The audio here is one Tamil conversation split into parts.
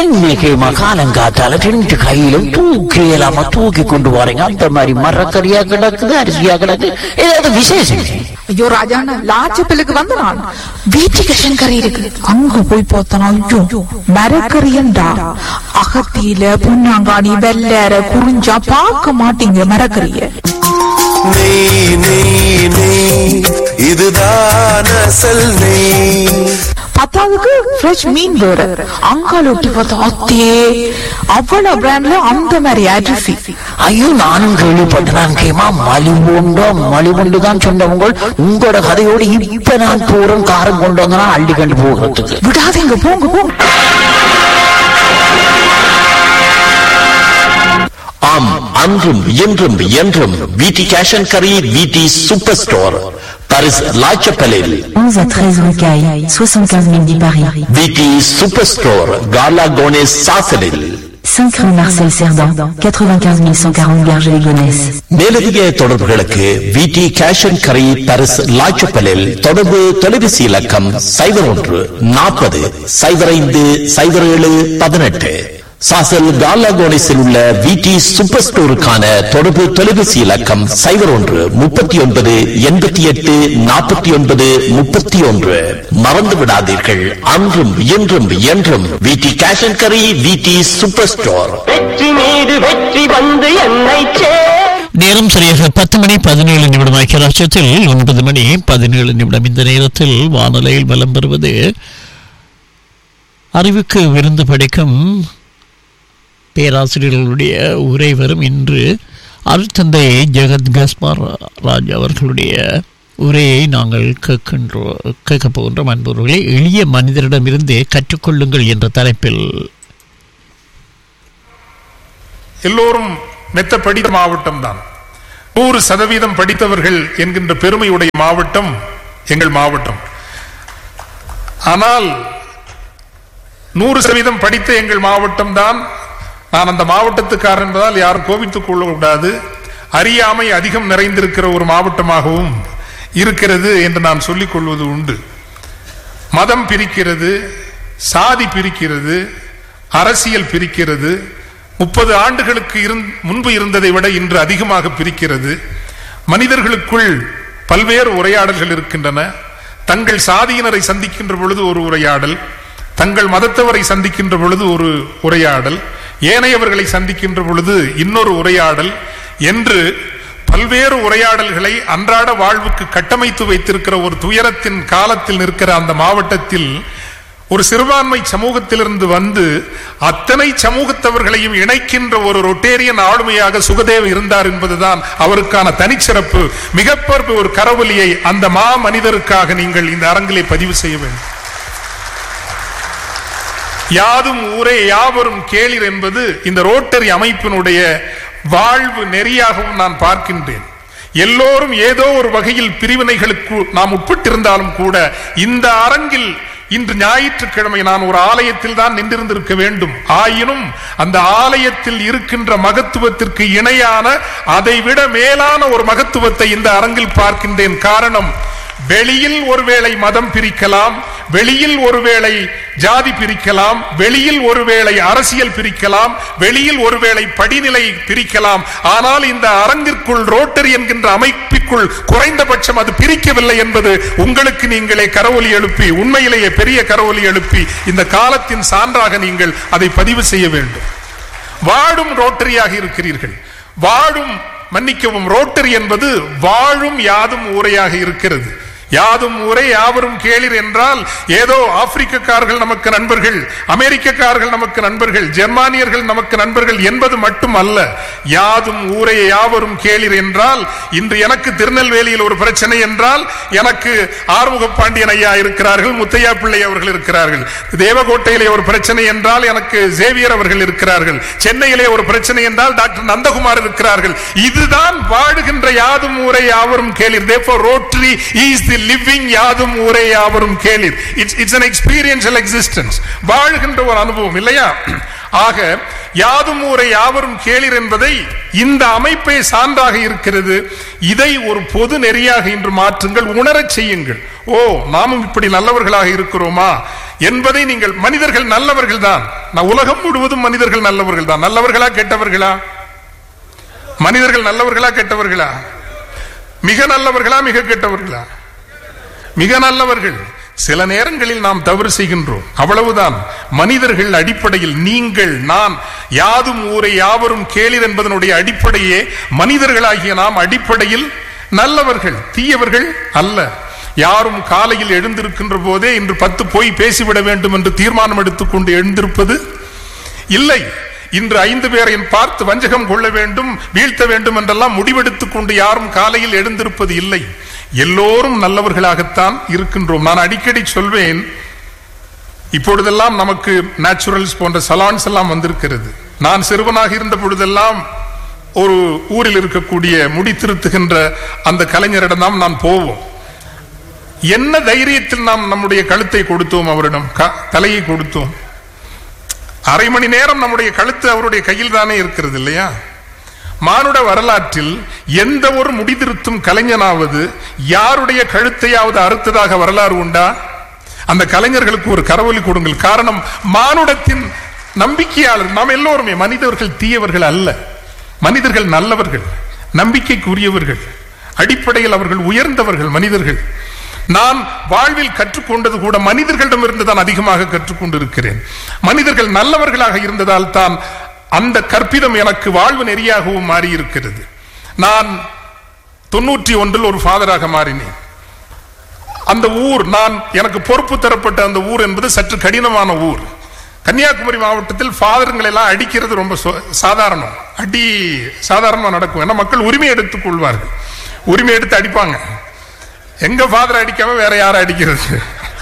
இன்னைக்கு மகாலங்காத்தால ரெண்டு கையிலும் தூக்கி இல்லாம தூக்கி கொண்டு வரீங்க அந்த மாதிரி மரக்கறியா கிடக்குது அரிசியா கிடக்கு ஏதாவது விசேஷம் ஐயோ ராஜாண்ணா லாச்சப்பிலுக்கு வந்த நான் வீட்டுக்கு கறி இருக்கு அங்க போய் பார்த்தனா ஐயோ மரக்கறியண்டா அகத்தியில புண்ணாங்காணி வெள்ளற குறிஞ்சா பார்க்க மாட்டீங்க மரக்கறிய நெய் நெய் நெய் இதுதான் அசல் நெய் பத்தாவதுக்கு ஃப்ரெஷ் மீன் வேற அங்கால ஒட்டி பார்த்தா அத்தே அவ்வளவு பிராண்ட்ல அந்த மாதிரி அரிசி ஐயோ நானும் கேள்விப்பட்டேன் கேமா மலிவுண்டோ மலிவுண்டு தான் சொன்னவங்க உங்களோட கதையோடு இப்ப நான் தூரம் காரம் கொண்டு வந்தனா அள்ளி கண்டு போகிறதுக்கு விடாதீங்க போங்க போங்க ஆம் அன்றும் இன்றும் என்றும் விடி கேஷ் அண்ட் கரி விடி சூப்பர் ஸ்டோர் பாரிஸ் லாச்சப்பலில் 11 à 13 rue Caille, 75 000 10 Paris. விடி சூப்பர் ஸ்டோர் காலா கோனேஸ் சாசலில் 5 rue Marcel Cerdan, 95 140 Garges-les-Gonesse. மேலதிக தொடர்புகளுக்கு விடி கேஷ் அண்ட் கரி பாரிஸ் லாச்சப்பலில் தொடர்பு தொலைபேசி இலக்கம் சைபர் ஒன்று நாற்பது சைபர் ஐந்து சைபர் ஏழு பதினெட்டு சாசல் காலா கோனேஸில் உள்ள விடி சூப்பர் ஸ்டோருக்கான தொடர்பு தொலைபேசி இலக்கம் சைபர் ஒன்று முப்பத்தி ஒன்பது எண்பத்தி எட்டு நாற்பத்தி ஒன்பது முப்பத்தி ஒன்று மறந்து விடாதீர்கள் அன்றும் இன்றும் என்றும் விடி கேஷ் அண்ட் கரி விடி சூப்பர் ஸ்டோர் வெற்றி மீது வெற்றி வந்து என்னை சேர் நேரம் சரியாக பத்து மணி பதினேழு நிமிடம் ஐக்கியராட்சியத்தில் ஒன்பது மணி பதினேழு நிமிடம் இந்த நேரத்தில் வானிலையில் வலம் பெறுவது அறிவுக்கு விருந்து படைக்கும் பேராசிரியர்களுடைய உரை வரும் இன்று அருட்தந்தை ஜெகத் கஸ்பார் ராஜ் அவர்களுடைய உரையை நாங்கள் கேட்கின்றோ கேட்கப் போகின்றோம் அன்பவர்களே எளிய மனிதரிடமிருந்து கற்றுக்கொள்ளுங்கள் என்ற தலைப்பில் எல்லோரும் மெத்த படித்த மாவட்டம் தான் நூறு சதவீதம் படித்தவர்கள் என்கின்ற பெருமையுடைய மாவட்டம் எங்கள் மாவட்டம் ஆனால் நூறு சதவீதம் படித்த எங்கள் மாவட்டம் தான் நான் அந்த மாவட்டத்துக்காரன் என்பதால் யாரும் கோபித்துக் கொள்ளக்கூடாது அறியாமை அதிகம் நிறைந்திருக்கிற ஒரு மாவட்டமாகவும் இருக்கிறது என்று நான் சொல்லிக் கொள்வது உண்டு மதம் பிரிக்கிறது சாதி பிரிக்கிறது அரசியல் பிரிக்கிறது முப்பது ஆண்டுகளுக்கு இருந் முன்பு இருந்ததை விட இன்று அதிகமாக பிரிக்கிறது மனிதர்களுக்குள் பல்வேறு உரையாடல்கள் இருக்கின்றன தங்கள் சாதியினரை சந்திக்கின்ற பொழுது ஒரு உரையாடல் தங்கள் மதத்தவரை சந்திக்கின்ற பொழுது ஒரு உரையாடல் ஏனையவர்களை சந்திக்கின்ற பொழுது இன்னொரு உரையாடல் என்று பல்வேறு உரையாடல்களை அன்றாட வாழ்வுக்கு கட்டமைத்து வைத்திருக்கிற ஒரு துயரத்தின் காலத்தில் நிற்கிற அந்த மாவட்டத்தில் ஒரு சிறுபான்மை சமூகத்திலிருந்து வந்து அத்தனை சமூகத்தவர்களையும் இணைக்கின்ற ஒரு ரொட்டேரியன் ஆளுமையாக சுகதேவ் இருந்தார் என்பதுதான் அவருக்கான தனிச்சிறப்பு மிகப்பெரிய ஒரு கரவொலியை அந்த மா மனிதருக்காக நீங்கள் இந்த அரங்கிலே பதிவு செய்ய வேண்டும் யாதும் ஊரே யாவரும் கேளிர் என்பது இந்த ரோட்டரி அமைப்பினுடைய வாழ்வு நெறியாகவும் நான் பார்க்கின்றேன் எல்லோரும் ஏதோ ஒரு வகையில் பிரிவினைகளுக்கு நாம் உட்பட்டிருந்தாலும் கூட இந்த அரங்கில் இன்று ஞாயிற்றுக்கிழமை நான் ஒரு ஆலயத்தில் தான் நின்றிருந்திருக்க வேண்டும் ஆயினும் அந்த ஆலயத்தில் இருக்கின்ற மகத்துவத்திற்கு இணையான அதைவிட மேலான ஒரு மகத்துவத்தை இந்த அரங்கில் பார்க்கின்றேன் காரணம் வெளியில் ஒருவேளை மதம் பிரிக்கலாம் வெளியில் ஒருவேளை ஜாதி பிரிக்கலாம் வெளியில் ஒருவேளை அரசியல் பிரிக்கலாம் வெளியில் ஒருவேளை படிநிலை பிரிக்கலாம் ஆனால் இந்த அரங்கிற்குள் ரோட்டரி என்கின்ற அமைப்பிற்குள் குறைந்தபட்சம் அது பிரிக்கவில்லை என்பது உங்களுக்கு நீங்களே கரவொலி எழுப்பி உண்மையிலேயே பெரிய கரவொலி எழுப்பி இந்த காலத்தின் சான்றாக நீங்கள் அதை பதிவு செய்ய வேண்டும் வாழும் ரோட்டரியாக இருக்கிறீர்கள் வாழும் மன்னிக்கவும் ரோட்டரி என்பது வாழும் யாதும் ஊரையாக இருக்கிறது யாதும் ஊரே யாவரும் கேளிர் என்றால் ஏதோ ஆப்பிரிக்கக்காரர்கள் நமக்கு நண்பர்கள் அமெரிக்கக்காரர்கள் நமக்கு நண்பர்கள் ஜெர்மானியர்கள் நமக்கு நண்பர்கள் என்பது மட்டும் அல்ல யாதும் ஊரே யாவரும் கேளிர் என்றால் இன்று எனக்கு திருநெல்வேலியில் ஒரு பிரச்சனை என்றால் எனக்கு ஆறுமுக பாண்டியன் ஐயா இருக்கிறார்கள் முத்தையா பிள்ளை அவர்கள் இருக்கிறார்கள் தேவகோட்டையிலே ஒரு பிரச்சனை என்றால் எனக்கு சேவியர் அவர்கள் இருக்கிறார்கள் சென்னையிலே ஒரு பிரச்சனை என்றால் டாக்டர் நந்தகுமார் இருக்கிறார்கள் இதுதான் வாழுகின்ற யாதும் ஊரே யாவரும் கேளிர் therefore Rotary is the living யாதும் ஊரே யாவரும் கேளிர் it's it's an experiential existence வாழ்கின்ற ஒரு அனுபவம் இல்லையா ஆக யாதும் ஊரை யாவரும் கேளிர் என்பதை இந்த அமைப்பே சான்றாக இருக்கிறது இதை ஒரு பொது நெறியாக இன்று மாற்றுங்கள் உணரச் செய்யுங்கள் ஓ நாமும் இப்படி நல்லவர்களாக இருக்கிறோமா என்பதை நீங்கள் மனிதர்கள் நல்லவர்கள் தான் நான் உலகம் முழுவதும் மனிதர்கள் நல்லவர்கள் தான் நல்லவர்களா கெட்டவர்களா மனிதர்கள் நல்லவர்களா கெட்டவர்களா மிக நல்லவர்களா மிக கெட்டவர்களா மிக நல்லவர்கள் சில நேரங்களில் நாம் தவறு செய்கின்றோம் அவ்வளவுதான் மனிதர்கள் அடிப்படையில் நீங்கள் நான் யாதும் ஊரை யாவரும் கேளிர் என்பதனுடைய அடிப்படையே மனிதர்களாகிய நாம் அடிப்படையில் நல்லவர்கள் தீயவர்கள் அல்ல யாரும் காலையில் எழுந்திருக்கின்ற போதே இன்று பத்து போய் பேசிவிட வேண்டும் என்று தீர்மானம் எடுத்துக்கொண்டு எழுந்திருப்பது இல்லை இன்று ஐந்து பேரை பார்த்து வஞ்சகம் கொள்ள வேண்டும் வீழ்த்த வேண்டும் என்றெல்லாம் முடிவெடுத்துக் கொண்டு யாரும் காலையில் எழுந்திருப்பது இல்லை எல்லோரும் நல்லவர்களாகத்தான் இருக்கின்றோம் நான் அடிக்கடி சொல்வேன் இப்பொழுதெல்லாம் நமக்கு நேச்சுரல்ஸ் போன்ற சலான்ஸ் எல்லாம் வந்திருக்கிறது நான் சிறுவனாக இருந்த பொழுதெல்லாம் ஒரு ஊரில் இருக்கக்கூடிய முடி திருத்துகின்ற அந்த கலைஞரிடம் தான் நான் போவோம் என்ன தைரியத்தில் நாம் நம்முடைய கழுத்தை கொடுத்தோம் அவரிடம் க- தலையை கொடுத்தோம் அரை மணி நேரம் நம்முடைய கழுத்து அவருடைய கையில் தானே இருக்கிறது இல்லையா மானுட வரலாற்றில் எந்த ஒரு முடிதிருத்தும் கலைஞனாவது யாருடைய கழுத்தையாவது அறுத்ததாக வரலாறு உண்டா அந்த கலைஞர்களுக்கு ஒரு கரவொலி கொடுங்கள் காரணம் மானுடத்தின் நம்பிக்கையாளர் நாம் எல்லோருமே மனிதர்கள் தீயவர்கள் அல்ல மனிதர்கள் நல்லவர்கள் நம்பிக்கைக்குரியவர்கள் அடிப்படையில் அவர்கள் உயர்ந்தவர்கள் மனிதர்கள் நான் வாழ்வில் கற்றுக்கொண்டது கூட மனிதர்களிடமிருந்து தான் அதிகமாக கற்றுக்கொண்டிருக்கிறேன் மனிதர்கள் நல்லவர்களாக இருந்ததால் தான் அந்த கற்பிதம் எனக்கு வாழ்வு நெறியாகவும் மாறி இருக்கிறது நான் தொண்ணூற்றி ஒன்றில் ஒரு ஃபாதராக மாறினேன் அந்த ஊர் நான் எனக்கு பொறுப்பு தரப்பட்ட அந்த ஊர் என்பது சற்று கடினமான ஊர் கன்னியாகுமரி மாவட்டத்தில் ஃபாதருங்களை எல்லாம் அடிக்கிறது ரொம்ப சொ- சாதாரணம் அடி சாதாரணமா நடக்கும் ஏன்னா மக்கள் உரிமை எடுத்துக் கொள்வார்கள் உரிமை எடுத்து அடிப்பாங்க எங்க ஃபாதர் அடிக்காம வேற யாரை அடிக்கிறது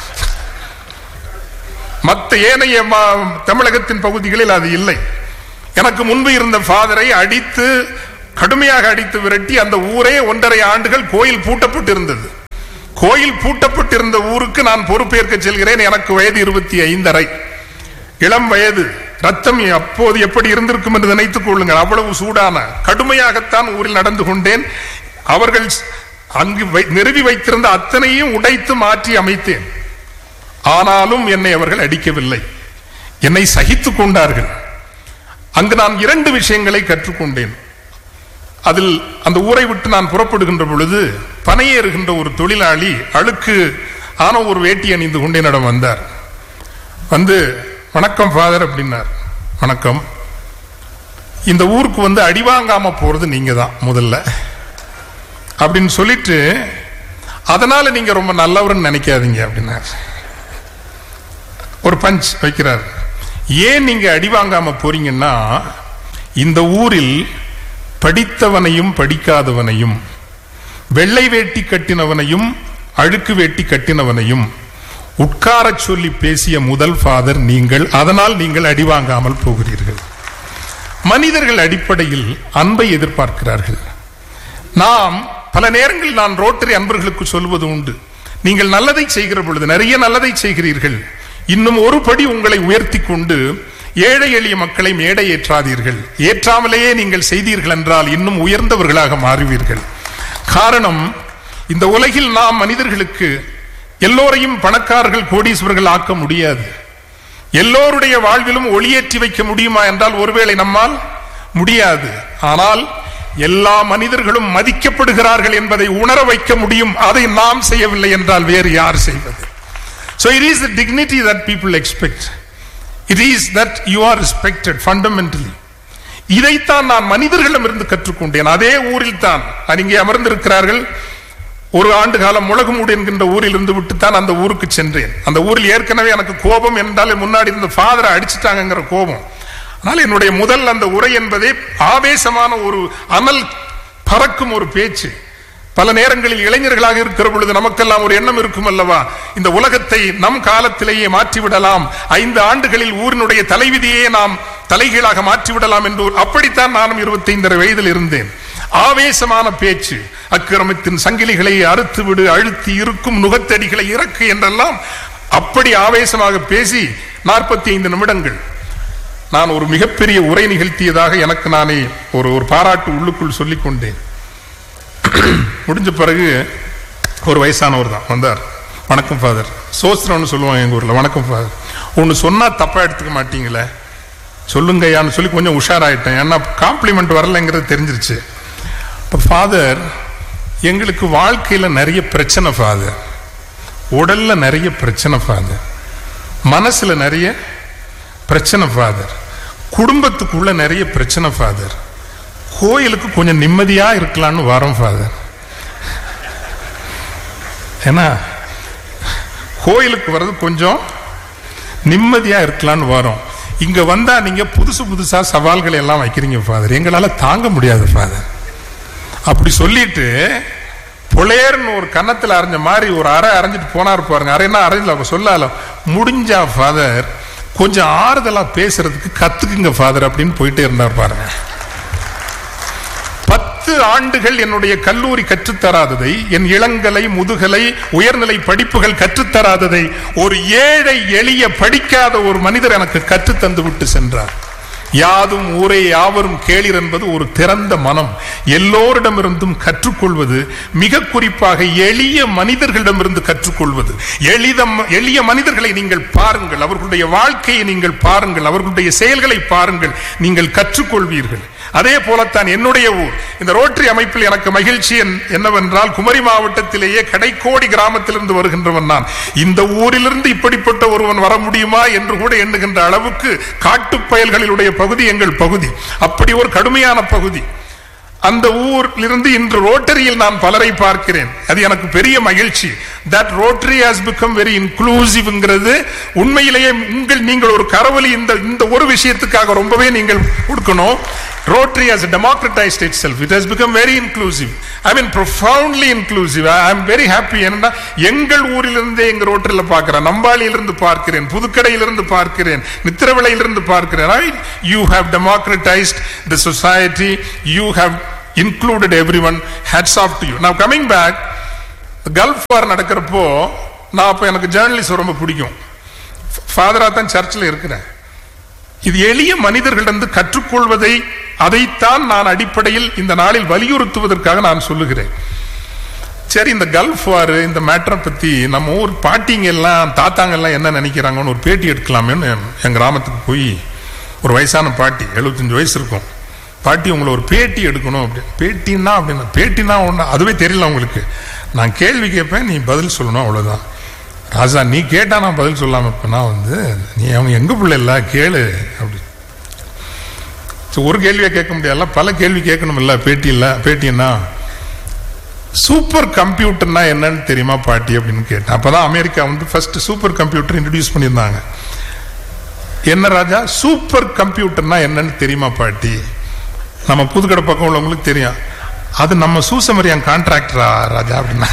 மத்த ஏனைய மா- தமிழகத்தின் பகுதிகளில் அது இல்லை எனக்கு முன்பு இருந்த ஃபாதரை அடித்து கடுமையாக அடித்து விரட்டி அந்த ஊரே ஒன்றரை ஆண்டுகள் கோயில் பூட்டப்பட்டு இருந்தது கோயில் பூட்டப்பட்டிருந்த ஊருக்கு நான் பொறுப்பேற்க செல்கிறேன் எனக்கு வயது இருபத்தி ஐந்தரை இளம் வயது ரத்தம் அப்போது எப்படி இருந்திருக்கும் என்று நினைத்துக் கொள்ளுங்கள் அவ்வளவு சூடான கடுமையாகத்தான் ஊரில் நடந்து கொண்டேன் அவர்கள் அங்கு வை- நிறுவி வைத்திருந்த அத்தனையும் உடைத்து மாற்றி அமைத்தேன் ஆனாலும் என்னை அவர்கள் அடிக்கவில்லை என்னை சகித்துக் கொண்டார்கள் அங்கு நான் இரண்டு விஷயங்களை கற்றுக்கொண்டேன் அதில் அந்த ஊரை விட்டு நான் புறப்படுகின்ற பொழுது பனையேறுகின்ற ஒரு தொழிலாளி அழுக்கு ஆன ஒரு வேட்டி அணிந்து கொண்டு என்னிடம் வந்தார் வந்து வணக்கம் ஃபாதர் அப்படின்னார் வணக்கம் இந்த ஊருக்கு வந்து அடி வாங்காம போறது நீங்க தான் முதல்ல அப்படின்னு சொல்லிட்டு அதனால நீங்க ரொம்ப நல்லவர்னு நினைக்காதீங்க அப்படின்னார் ஒரு பஞ்ச் வைக்கிறார் ஏன் நீங்க அடி வாங்காம போறீங்கன்னா இந்த ஊரில் படித்தவனையும் படிக்காதவனையும் வெள்ளை வேட்டி கட்டினவனையும் அழுக்கு வேட்டி கட்டினவனையும் உட்காரச் சொல்லி பேசிய முதல் ஃபாதர் நீங்கள் அதனால் நீங்கள் அடி வாங்காமல் போகிறீர்கள் மனிதர்கள் அடிப்படையில் அன்பை எதிர்பார்க்கிறார்கள் நாம் பல நேரங்களில் நான் ரோட்டரி அன்பர்களுக்கு சொல்வது உண்டு நீங்கள் நல்லதை செய்கிற பொழுது நிறைய நல்லதை செய்கிறீர்கள் இன்னும் ஒரு படி உங்களை உயர்த்தி கொண்டு ஏழை எளிய மக்களை மேடை ஏற்றாதீர்கள் ஏற்றாமலேயே நீங்கள் செய்தீர்கள் என்றால் இன்னும் உயர்ந்தவர்களாக மாறுவீர்கள் காரணம் இந்த உலகில் நாம் மனிதர்களுக்கு எல்லோரையும் பணக்காரர்கள் கோடீஸ்வரர்கள் ஆக்க முடியாது எல்லோருடைய வாழ்விலும் ஒளியேற்றி வைக்க முடியுமா என்றால் ஒருவேளை நம்மால் முடியாது ஆனால் எல்லா மனிதர்களும் மதிக்கப்படுகிறார்கள் என்பதை உணர வைக்க முடியும் அதை நாம் செய்யவில்லை என்றால் வேறு யார் செய்வது So it is the dignity that people expect. It is that you are respected fundamentally. இதைத்தான் நான் மனிதர்களிடமிருந்து கற்றுக்கொண்டேன் அதே ஊரில் தான் நான் இங்கே அமர்ந்திருக்கிறார்கள் ஒரு ஆண்டு காலம் முழகுமூடு என்கின்ற ஊரில் இருந்து விட்டுத்தான் அந்த ஊருக்கு சென்றேன் அந்த ஊரில் ஏற்கனவே எனக்கு கோபம் என்றால் முன்னாடி இருந்த ஃபாதரை அடிச்சிட்டாங்கங்கிற கோபம் ஆனால் என்னுடைய முதல் அந்த உரை என்பதே ஆவேசமான ஒரு அனல் பறக்கும் ஒரு பேச்சு பல நேரங்களில் இளைஞர்களாக இருக்கிற பொழுது நமக்கெல்லாம் ஒரு எண்ணம் இருக்கும் அல்லவா இந்த உலகத்தை நம் காலத்திலேயே மாற்றிவிடலாம் ஐந்து ஆண்டுகளில் ஊரினுடைய தலைவிதியே நாம் தலைகீழாக மாற்றிவிடலாம் என்று ஒரு- அப்படித்தான் நானும் இருபத்தைந்தரை வயதில் இருந்தேன் ஆவேசமான பேச்சு அக்கிரமத்தின் சங்கிலிகளை அறுத்து விடு அழுத்தி இருக்கும் நுகத்தடிகளை இறக்கு என்றெல்லாம் அப்படி ஆவேசமாக பேசி நாற்பத்தி ஐந்து நிமிடங்கள் நான் ஒரு மிகப்பெரிய உரை நிகழ்த்தியதாக எனக்கு நானே ஒரு ஒரு பாராட்டு உள்ளுக்குள் சொல்லிக் கொண்டேன் முடிஞ்ச பிறகு ஒரு வயசானவர் தான் வந்தார் வணக்கம் ஃபாதர் சோஸ்திரம்னு சொல்லுவாங்க எங்க ஊர்ல வணக்கம் ஃபாதர் ஒன்று சொன்னா தப்பா எடுத்துக்க மாட்டீங்களே சொல்லுங்கய்யான்னு சொல்லி கொஞ்சம் உஷாராயிட்டேன் ஏன்னா காம்ப்ளிமெண்ட் வரலைங்கிறது தெரிஞ்சிருச்சு இப்போ ஃபாதர் எங்களுக்கு வாழ்க்கையில் நிறைய பிரச்சனை ஃபாதர் உடல்ல நிறைய பிரச்சனை ஃபாதர் மனசுல நிறைய பிரச்சனை ஃபாதர் குடும்பத்துக்குள்ள நிறைய பிரச்சனை ஃபாதர் கோயிலுக்கு கொஞ்சம் நிம்மதியா இருக்கலாம்னு வரோம் ஃபாதர் ஏன்னா கோயிலுக்கு வர்றது கொஞ்சம் நிம்மதியா இருக்கலாம்னு வரோம் இங்க வந்தா நீங்க புதுசு புதுசா சவால்களை எல்லாம் வைக்கிறீங்க ஃபாதர் எங்களால தாங்க முடியாது ஃபாதர் அப்படி சொல்லிட்டு புலையர்னு ஒரு கன்னத்துல அரைஞ்ச மாதிரி ஒரு அரை அரைஞ்சிட்டு போனார் பாருங்க அரைன்னா அரைஞ்சல அவங்க சொல்லாலும் முடிஞ்சா ஃபாதர் கொஞ்சம் ஆறுதலா பேசுறதுக்கு கத்துக்குங்க ஃபாதர் அப்படின்னு போயிட்டே இருந்தார் பாருங்க பத்து ஆண்டுகள் என்னுடைய கல்லூரி கற்றுத்தராததை என் இளங்கலை முதுகலை உயர்நிலை படிப்புகள் கற்றுத்தராததை ஒரு ஏழை எளிய படிக்காத ஒரு மனிதர் எனக்கு கற்றுத்தந்து விட்டு சென்றார் யாதும் ஊரே யாவரும் கேளிர் என்பது ஒரு திறந்த மனம் எல்லோரிடமிருந்தும் கற்றுக்கொள்வது மிக குறிப்பாக எளிய மனிதர்களிடமிருந்து கற்றுக்கொள்வது எளித எளிய மனிதர்களை நீங்கள் பாருங்கள் அவர்களுடைய வாழ்க்கையை நீங்கள் பாருங்கள் அவர்களுடைய செயல்களை பாருங்கள் நீங்கள் கற்றுக்கொள்வீர்கள் அதே போலத்தான் என்னுடைய ஊர் இந்த ரோட்டரி அமைப்பில் எனக்கு மகிழ்ச்சி என்- என்னவென்றால் குமரி மாவட்டத்திலேயே கடைக்கோடி கிராமத்திலிருந்து வருகின்றவன் நான் இந்த ஊரிலிருந்து இப்படிப்பட்ட ஒருவன் வர முடியுமா என்று கூட எண்ணுகின்ற அளவுக்கு காட்டுப் பயல்களிலுடைய பகுதி எங்கள் பகுதி அப்படி ஒரு கடுமையான பகுதி அந்த ஊரிலிருந்து இன்று ரோட்டரியில் நான் பலரை பார்க்கிறேன் அது எனக்கு பெரிய மகிழ்ச்சி that Rotary has become very இன்க்ளூசிவ்ங்கிறது உண்மையிலேயே உங்கள் நீங்கள் ஒரு கரவலி இந்த இந்த ஒரு விஷயத்துக்காக ரொம்பவே நீங்கள் கொடுக்கணும் Rotary has democratized itself it has become very inclusive i mean profoundly inclusive i am very happy ஏன்னா எங்கள் ஊரிலிருந்தே எங்க ரோட்டரியில பார்க்கிறேன் நம்பாளியிலிருந்து பார்க்கிறேன் புதுக்கடையிலிருந்து பார்க்கிறேன் நித்திரவிளையிலிருந்து பார்க்கிறேன் I, you have democratized the society you have included everyone hats off to you now coming back Gulf War நடக்கிறப்போ நான் அப்போ எனக்கு ஜேர்னலிஸ்ட் ரொம்ப பிடிக்கும் ஃபாதராக தான் சர்ச்சில் இருக்கிறேன் இது எளிய மனிதர்களிடம் கற்றுக்கொள்வதை அதைத்தான் நான் அடிப்படையில் இந்த நாளில் வலியுறுத்துவதற்காக நான் சொல்லுகிறேன் சரி இந்த கல்ஃப் வார் இந்த மேட்டரை பத்தி நம்ம ஊர் பாட்டிங்க எல்லாம் தாத்தாங்க எல்லாம் என்ன நினைக்கிறாங்கன்னு ஒரு பேட்டி எடுக்கலாமேன்னு என் கிராமத்துக்கு போய் ஒரு வயசான பாட்டி 75 வயசு இருக்கும் பாட்டி உங்களை ஒரு பேட்டி எடுக்கணும் அப்படின்னு பேட்டின்னா அப்படின்னு பேட்டினா ஒன்று அதுவே தெரியல உங்களுக்கு நான் கேள்வி கேட்பேன் நீ பதில் சொல்லணும் அவ்வளவுதான் ராஜா நீ கேட்டா நான் பதில் சொல்லாம இருப்பேனா வந்து நீ அவங்க எங்க பிள்ளை இல்ல கேளு அப்படி So, ஒரு கேள்வியை கேட்க முடியாதுல்ல பல கேள்வி கேட்கணும் இல்ல பேட்டி இல்ல பேட்டின்னா சூப்பர் கம்ப்யூட்டர்னா என்னன்னு தெரியுமா பாட்டி அப்படின்னு கேட்டேன் அப்பதான் அமெரிக்கா வந்து ஃபர்ஸ்ட் சூப்பர் கம்ப்யூட்டர் இன்ட்ரடியூஸ் பண்ணியிருந்தாங்க என்ன ராஜா சூப்பர் கம்ப்யூட்டர்னா என்னன்னு தெரியுமா பாட்டி நம்ம புதுக்கடை பக்கம் உள்ளவங்களுக்கு தெரியும் அது நம்ம சூசமரியான் கான்ட்ராக்டரா ராஜா அப்படின்னா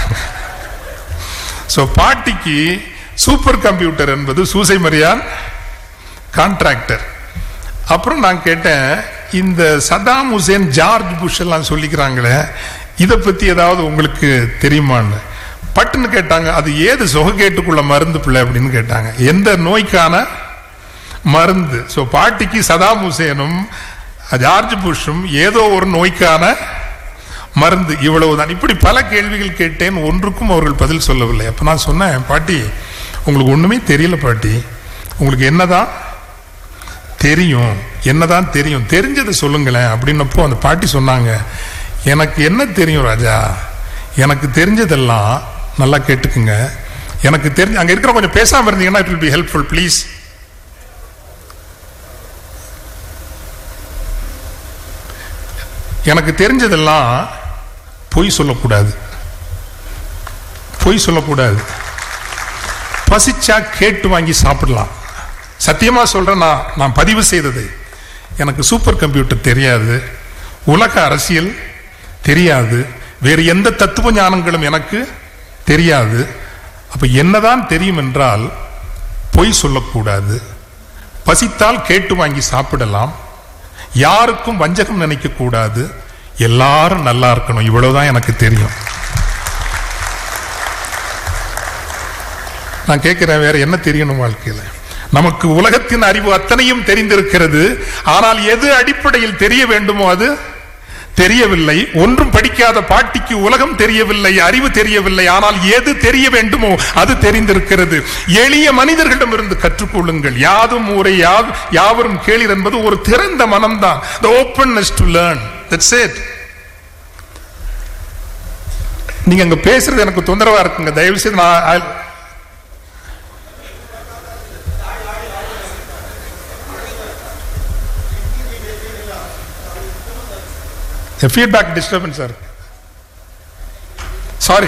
சோ பாட்டிக்கு சூப்பர் கம்ப்யூட்டர் என்பது சூசை மரியான் கான்ட்ராக்டர் அப்புறம் நான் கேட்டேன் இந்த சதாம் ஹுசேன் ஜார்ஜ் புஷ் எல்லாம் சொல்லிக்கிறாங்களே இதை பத்தி ஏதாவது உங்களுக்கு தெரியுமான்னு பட்டுன்னு கேட்டாங்க அது ஏது சொகக்கேட்டுக்குள்ள மருந்து பிள்ளை அப்படின்னு கேட்டாங்க எந்த நோய்க்கான மருந்து சோ பாட்டிக்கு சதாம் ஹுசேனும் ஜார்ஜ் புஷும் ஏதோ ஒரு நோய்க்கான மருந்து இவ்வளவுதான் இப்படி பல கேள்விகள் கேட்டேன் ஒன்றுக்கும் அவர்கள் பதில் சொல்லவில்லை அப்ப நான் சொன்னேன் பாட்டி உங்களுக்கு ஒண்ணுமே தெரியல பாட்டி உங்களுக்கு என்னதான் தெரியும் என்னதான் தெரியும் தெரிஞ்சதை சொல்லுங்களேன் அப்படின்னப்போ அந்த பாட்டி சொன்னாங்க எனக்கு என்ன தெரியும் ராஜா எனக்கு தெரிஞ்சதெல்லாம் நல்லா கேட்டுக்குங்க எனக்கு தெரிஞ்ச அங்க இருக்கிற கொஞ்சம் பேசாம இருந்தீங்கன்னா it will be helpful please எனக்கு தெரிஞ்சதெல்லாம் பொய் சொல்லக்கூடாது பொய் சொல்லக்கூடாது பசிச்சா கேட்டு வாங்கி சாப்பிடலாம் சத்தியமா சொல்றேன் நான் நான் பதிவு செய்தது எனக்கு சூப்பர் கம்ப்யூட்டர் தெரியாது உலக அரசியல் தெரியாது வேறு எந்த தத்துவ ஞானங்களும் எனக்கு தெரியாது அப்ப என்னதான் தெரியும் என்றால் பொய் சொல்லக்கூடாது பசித்தால் கேட்டு வாங்கி சாப்பிடலாம் யாருக்கும் வஞ்சகம் நினைக்க கூடாது எல்லாரும் நல்லா இருக்கணும் இவ்வளவுதான் எனக்கு தெரியும் நான் கேட்கிறேன் வேற என்ன தெரியணும் வாழ்க்கையில நமக்கு உலகத்தின் அறிவு அத்தனையும் தெரிந்திருக்கிறது ஆனால் எது அடிப்படையில் தெரிய வேண்டுமோ அது தெரியவில்லை ஒன்றும் படிக்காத பாட்டிக்கு உலகம் தெரியவில்லை அறிவு தெரியவில்லை ஆனால் எது தெரிய வேண்டுமோ அது தெரிந்திருக்கிறது எளிய மனிதர்களிடமிருந்து கற்றுக்கொள்ளுங்கள் யாதும் ஊரை யாது யாவரும் கேளீர் என்பது ஒரு திறந்த மனம்தான் the openness to learn that's it நீங்க அங்க பேசுறது எனக்கு தொந்தரவா இருக்குங்க தயவு செய்து நான் I- feedback disturbance sir sorry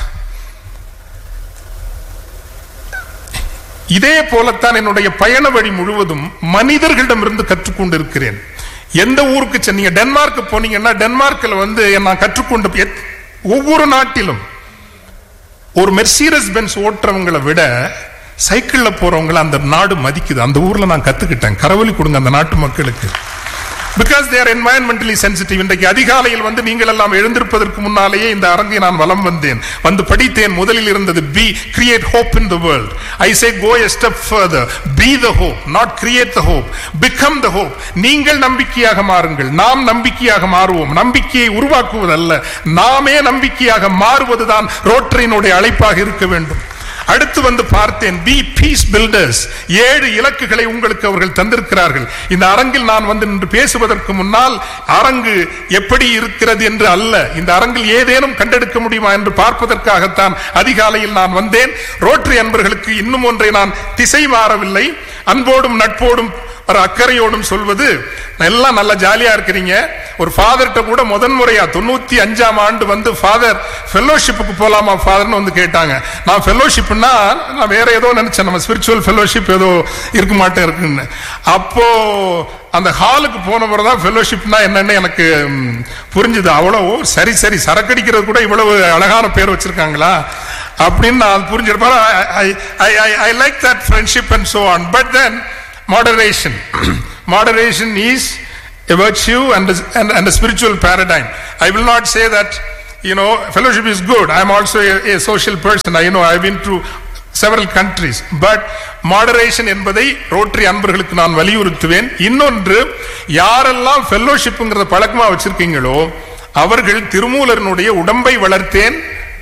இதே போலத்தான் என்னுடைய பயண வழி முழுவதும் மனிதர்களிடமிருந்து கற்றுக்கொண்டிருக்கிறேன் எந்த ஊருக்கு சென்னீங்க டென்மார்க் போனீங்கன்னா டென்மார்க்ல வந்து நான் கற்றுக்கொண்டு எத்- ஒவ்வொரு நாட்டிலும் ஒரு மெர்சீரஸ் பென்ஸ் ஓட்டுறவங்களை விட சைக்கிள்ல போறவங்கள அந்த நாடு மதிக்குது அந்த ஊர்ல நான் கத்துக்கிட்டேன் கரவொலி கொடுங்க அந்த நாட்டு மக்களுக்கு பிகாஸ் தேர் என்வாயன்மெண்டலி சென்சிட்டிவ் இன்றைக்கு அதிகாலையில் வந்து நீங்கள் எல்லாம் எழுந்திருப்பதற்கு முன்னாலேயே இந்த அரங்கை நான் வலம் வந்தேன் வந்து படித்தேன் முதலில் இருந்தது be create hope in the world I say go a step further be the hope not create the hope become the hope நீங்கள் நம்பிக்கையாக மாறுங்கள் நாம் நம்பிக்கையாக மாறுவோம் நம்பிக்கையை உருவாக்குவதல்ல நாமே நம்பிக்கையாக மாறுவதுதான் ரோட்டரியினுடைய அழைப்பாக இருக்க வேண்டும் அடுத்து வந்து பார்த்தேன் பி பீஸ் பில்டர்ஸ் ஏழு இலக்குகளை உங்களுக்கு அவர்கள் தந்திருக்கிறார்கள் இந்த அரங்கில் நான் வந்து நின்று பேசுவதற்கு முன்னால் அரங்கு எப்படி இருக்கிறது என்று அல்ல இந்த அரங்கில் ஏதேனும் கண்டெடுக்க முடியுமா என்று பார்ப்பதற்காகத்தான் அதிகாலையில் நான் வந்தேன் ரோட்டரி அன்பர்களுக்கு இன்னும் ஒன்றை நான் திசை மாறவில்லை அன்போடும் நட்போடும் ஒரு அக்கறையோடும் சொல்வது எல்லாம் நல்ல ஜாலியா இருக்கிறீங்க ஒரு ஃபாதர்கிட்ட கூட முதன் முறையா தொண்ணூத்தி அஞ்சாம் ஆண்டு வந்து ஃபாதர் ஃபெல்லோஷிப்புக்கு போலாமா ஃபாதர்னு வந்து கேட்டாங்க நான் ஃபெல்லோஷிப்னா நான் வேற ஏதோ நினைச்சேன் நம்ம ஸ்பிரிச்சுவல் ஃபெல்லோஷிப் ஏதோ இருக்க மாட்டேன் இருக்குன்னு அப்போ அந்த ஹாலுக்கு போன தான் ஃபெல்லோஷிப்னா என்னன்னு எனக்கு ம், புரிஞ்சுது அவ்வளவு சரி சரி சரக்கடிக்கிறது கூட இவ்வளவு அழகான பேர் வச்சிருக்காங்களா அப்படின்னு நான் புரிஞ்சிருப்பேன் I like that friendship and so on but then moderation moderation is a virtue and a, and, and a spiritual paradigm i will not say that you know fellowship is good i am also a, a social person i you know i've been to several countries but moderation என்பதை ரோட்டரி அன்பர்களுக்கு நான் வலியுறுத்துவேன் இன்னொன்று யாரெல்லாம் ஃபெல்லோஷிப்ங்கிறத பழக்கமா வச்சிருக்கீங்களோ அவர்கள் திருமூலரனுடைய உடம்பை வளர்த்தேன்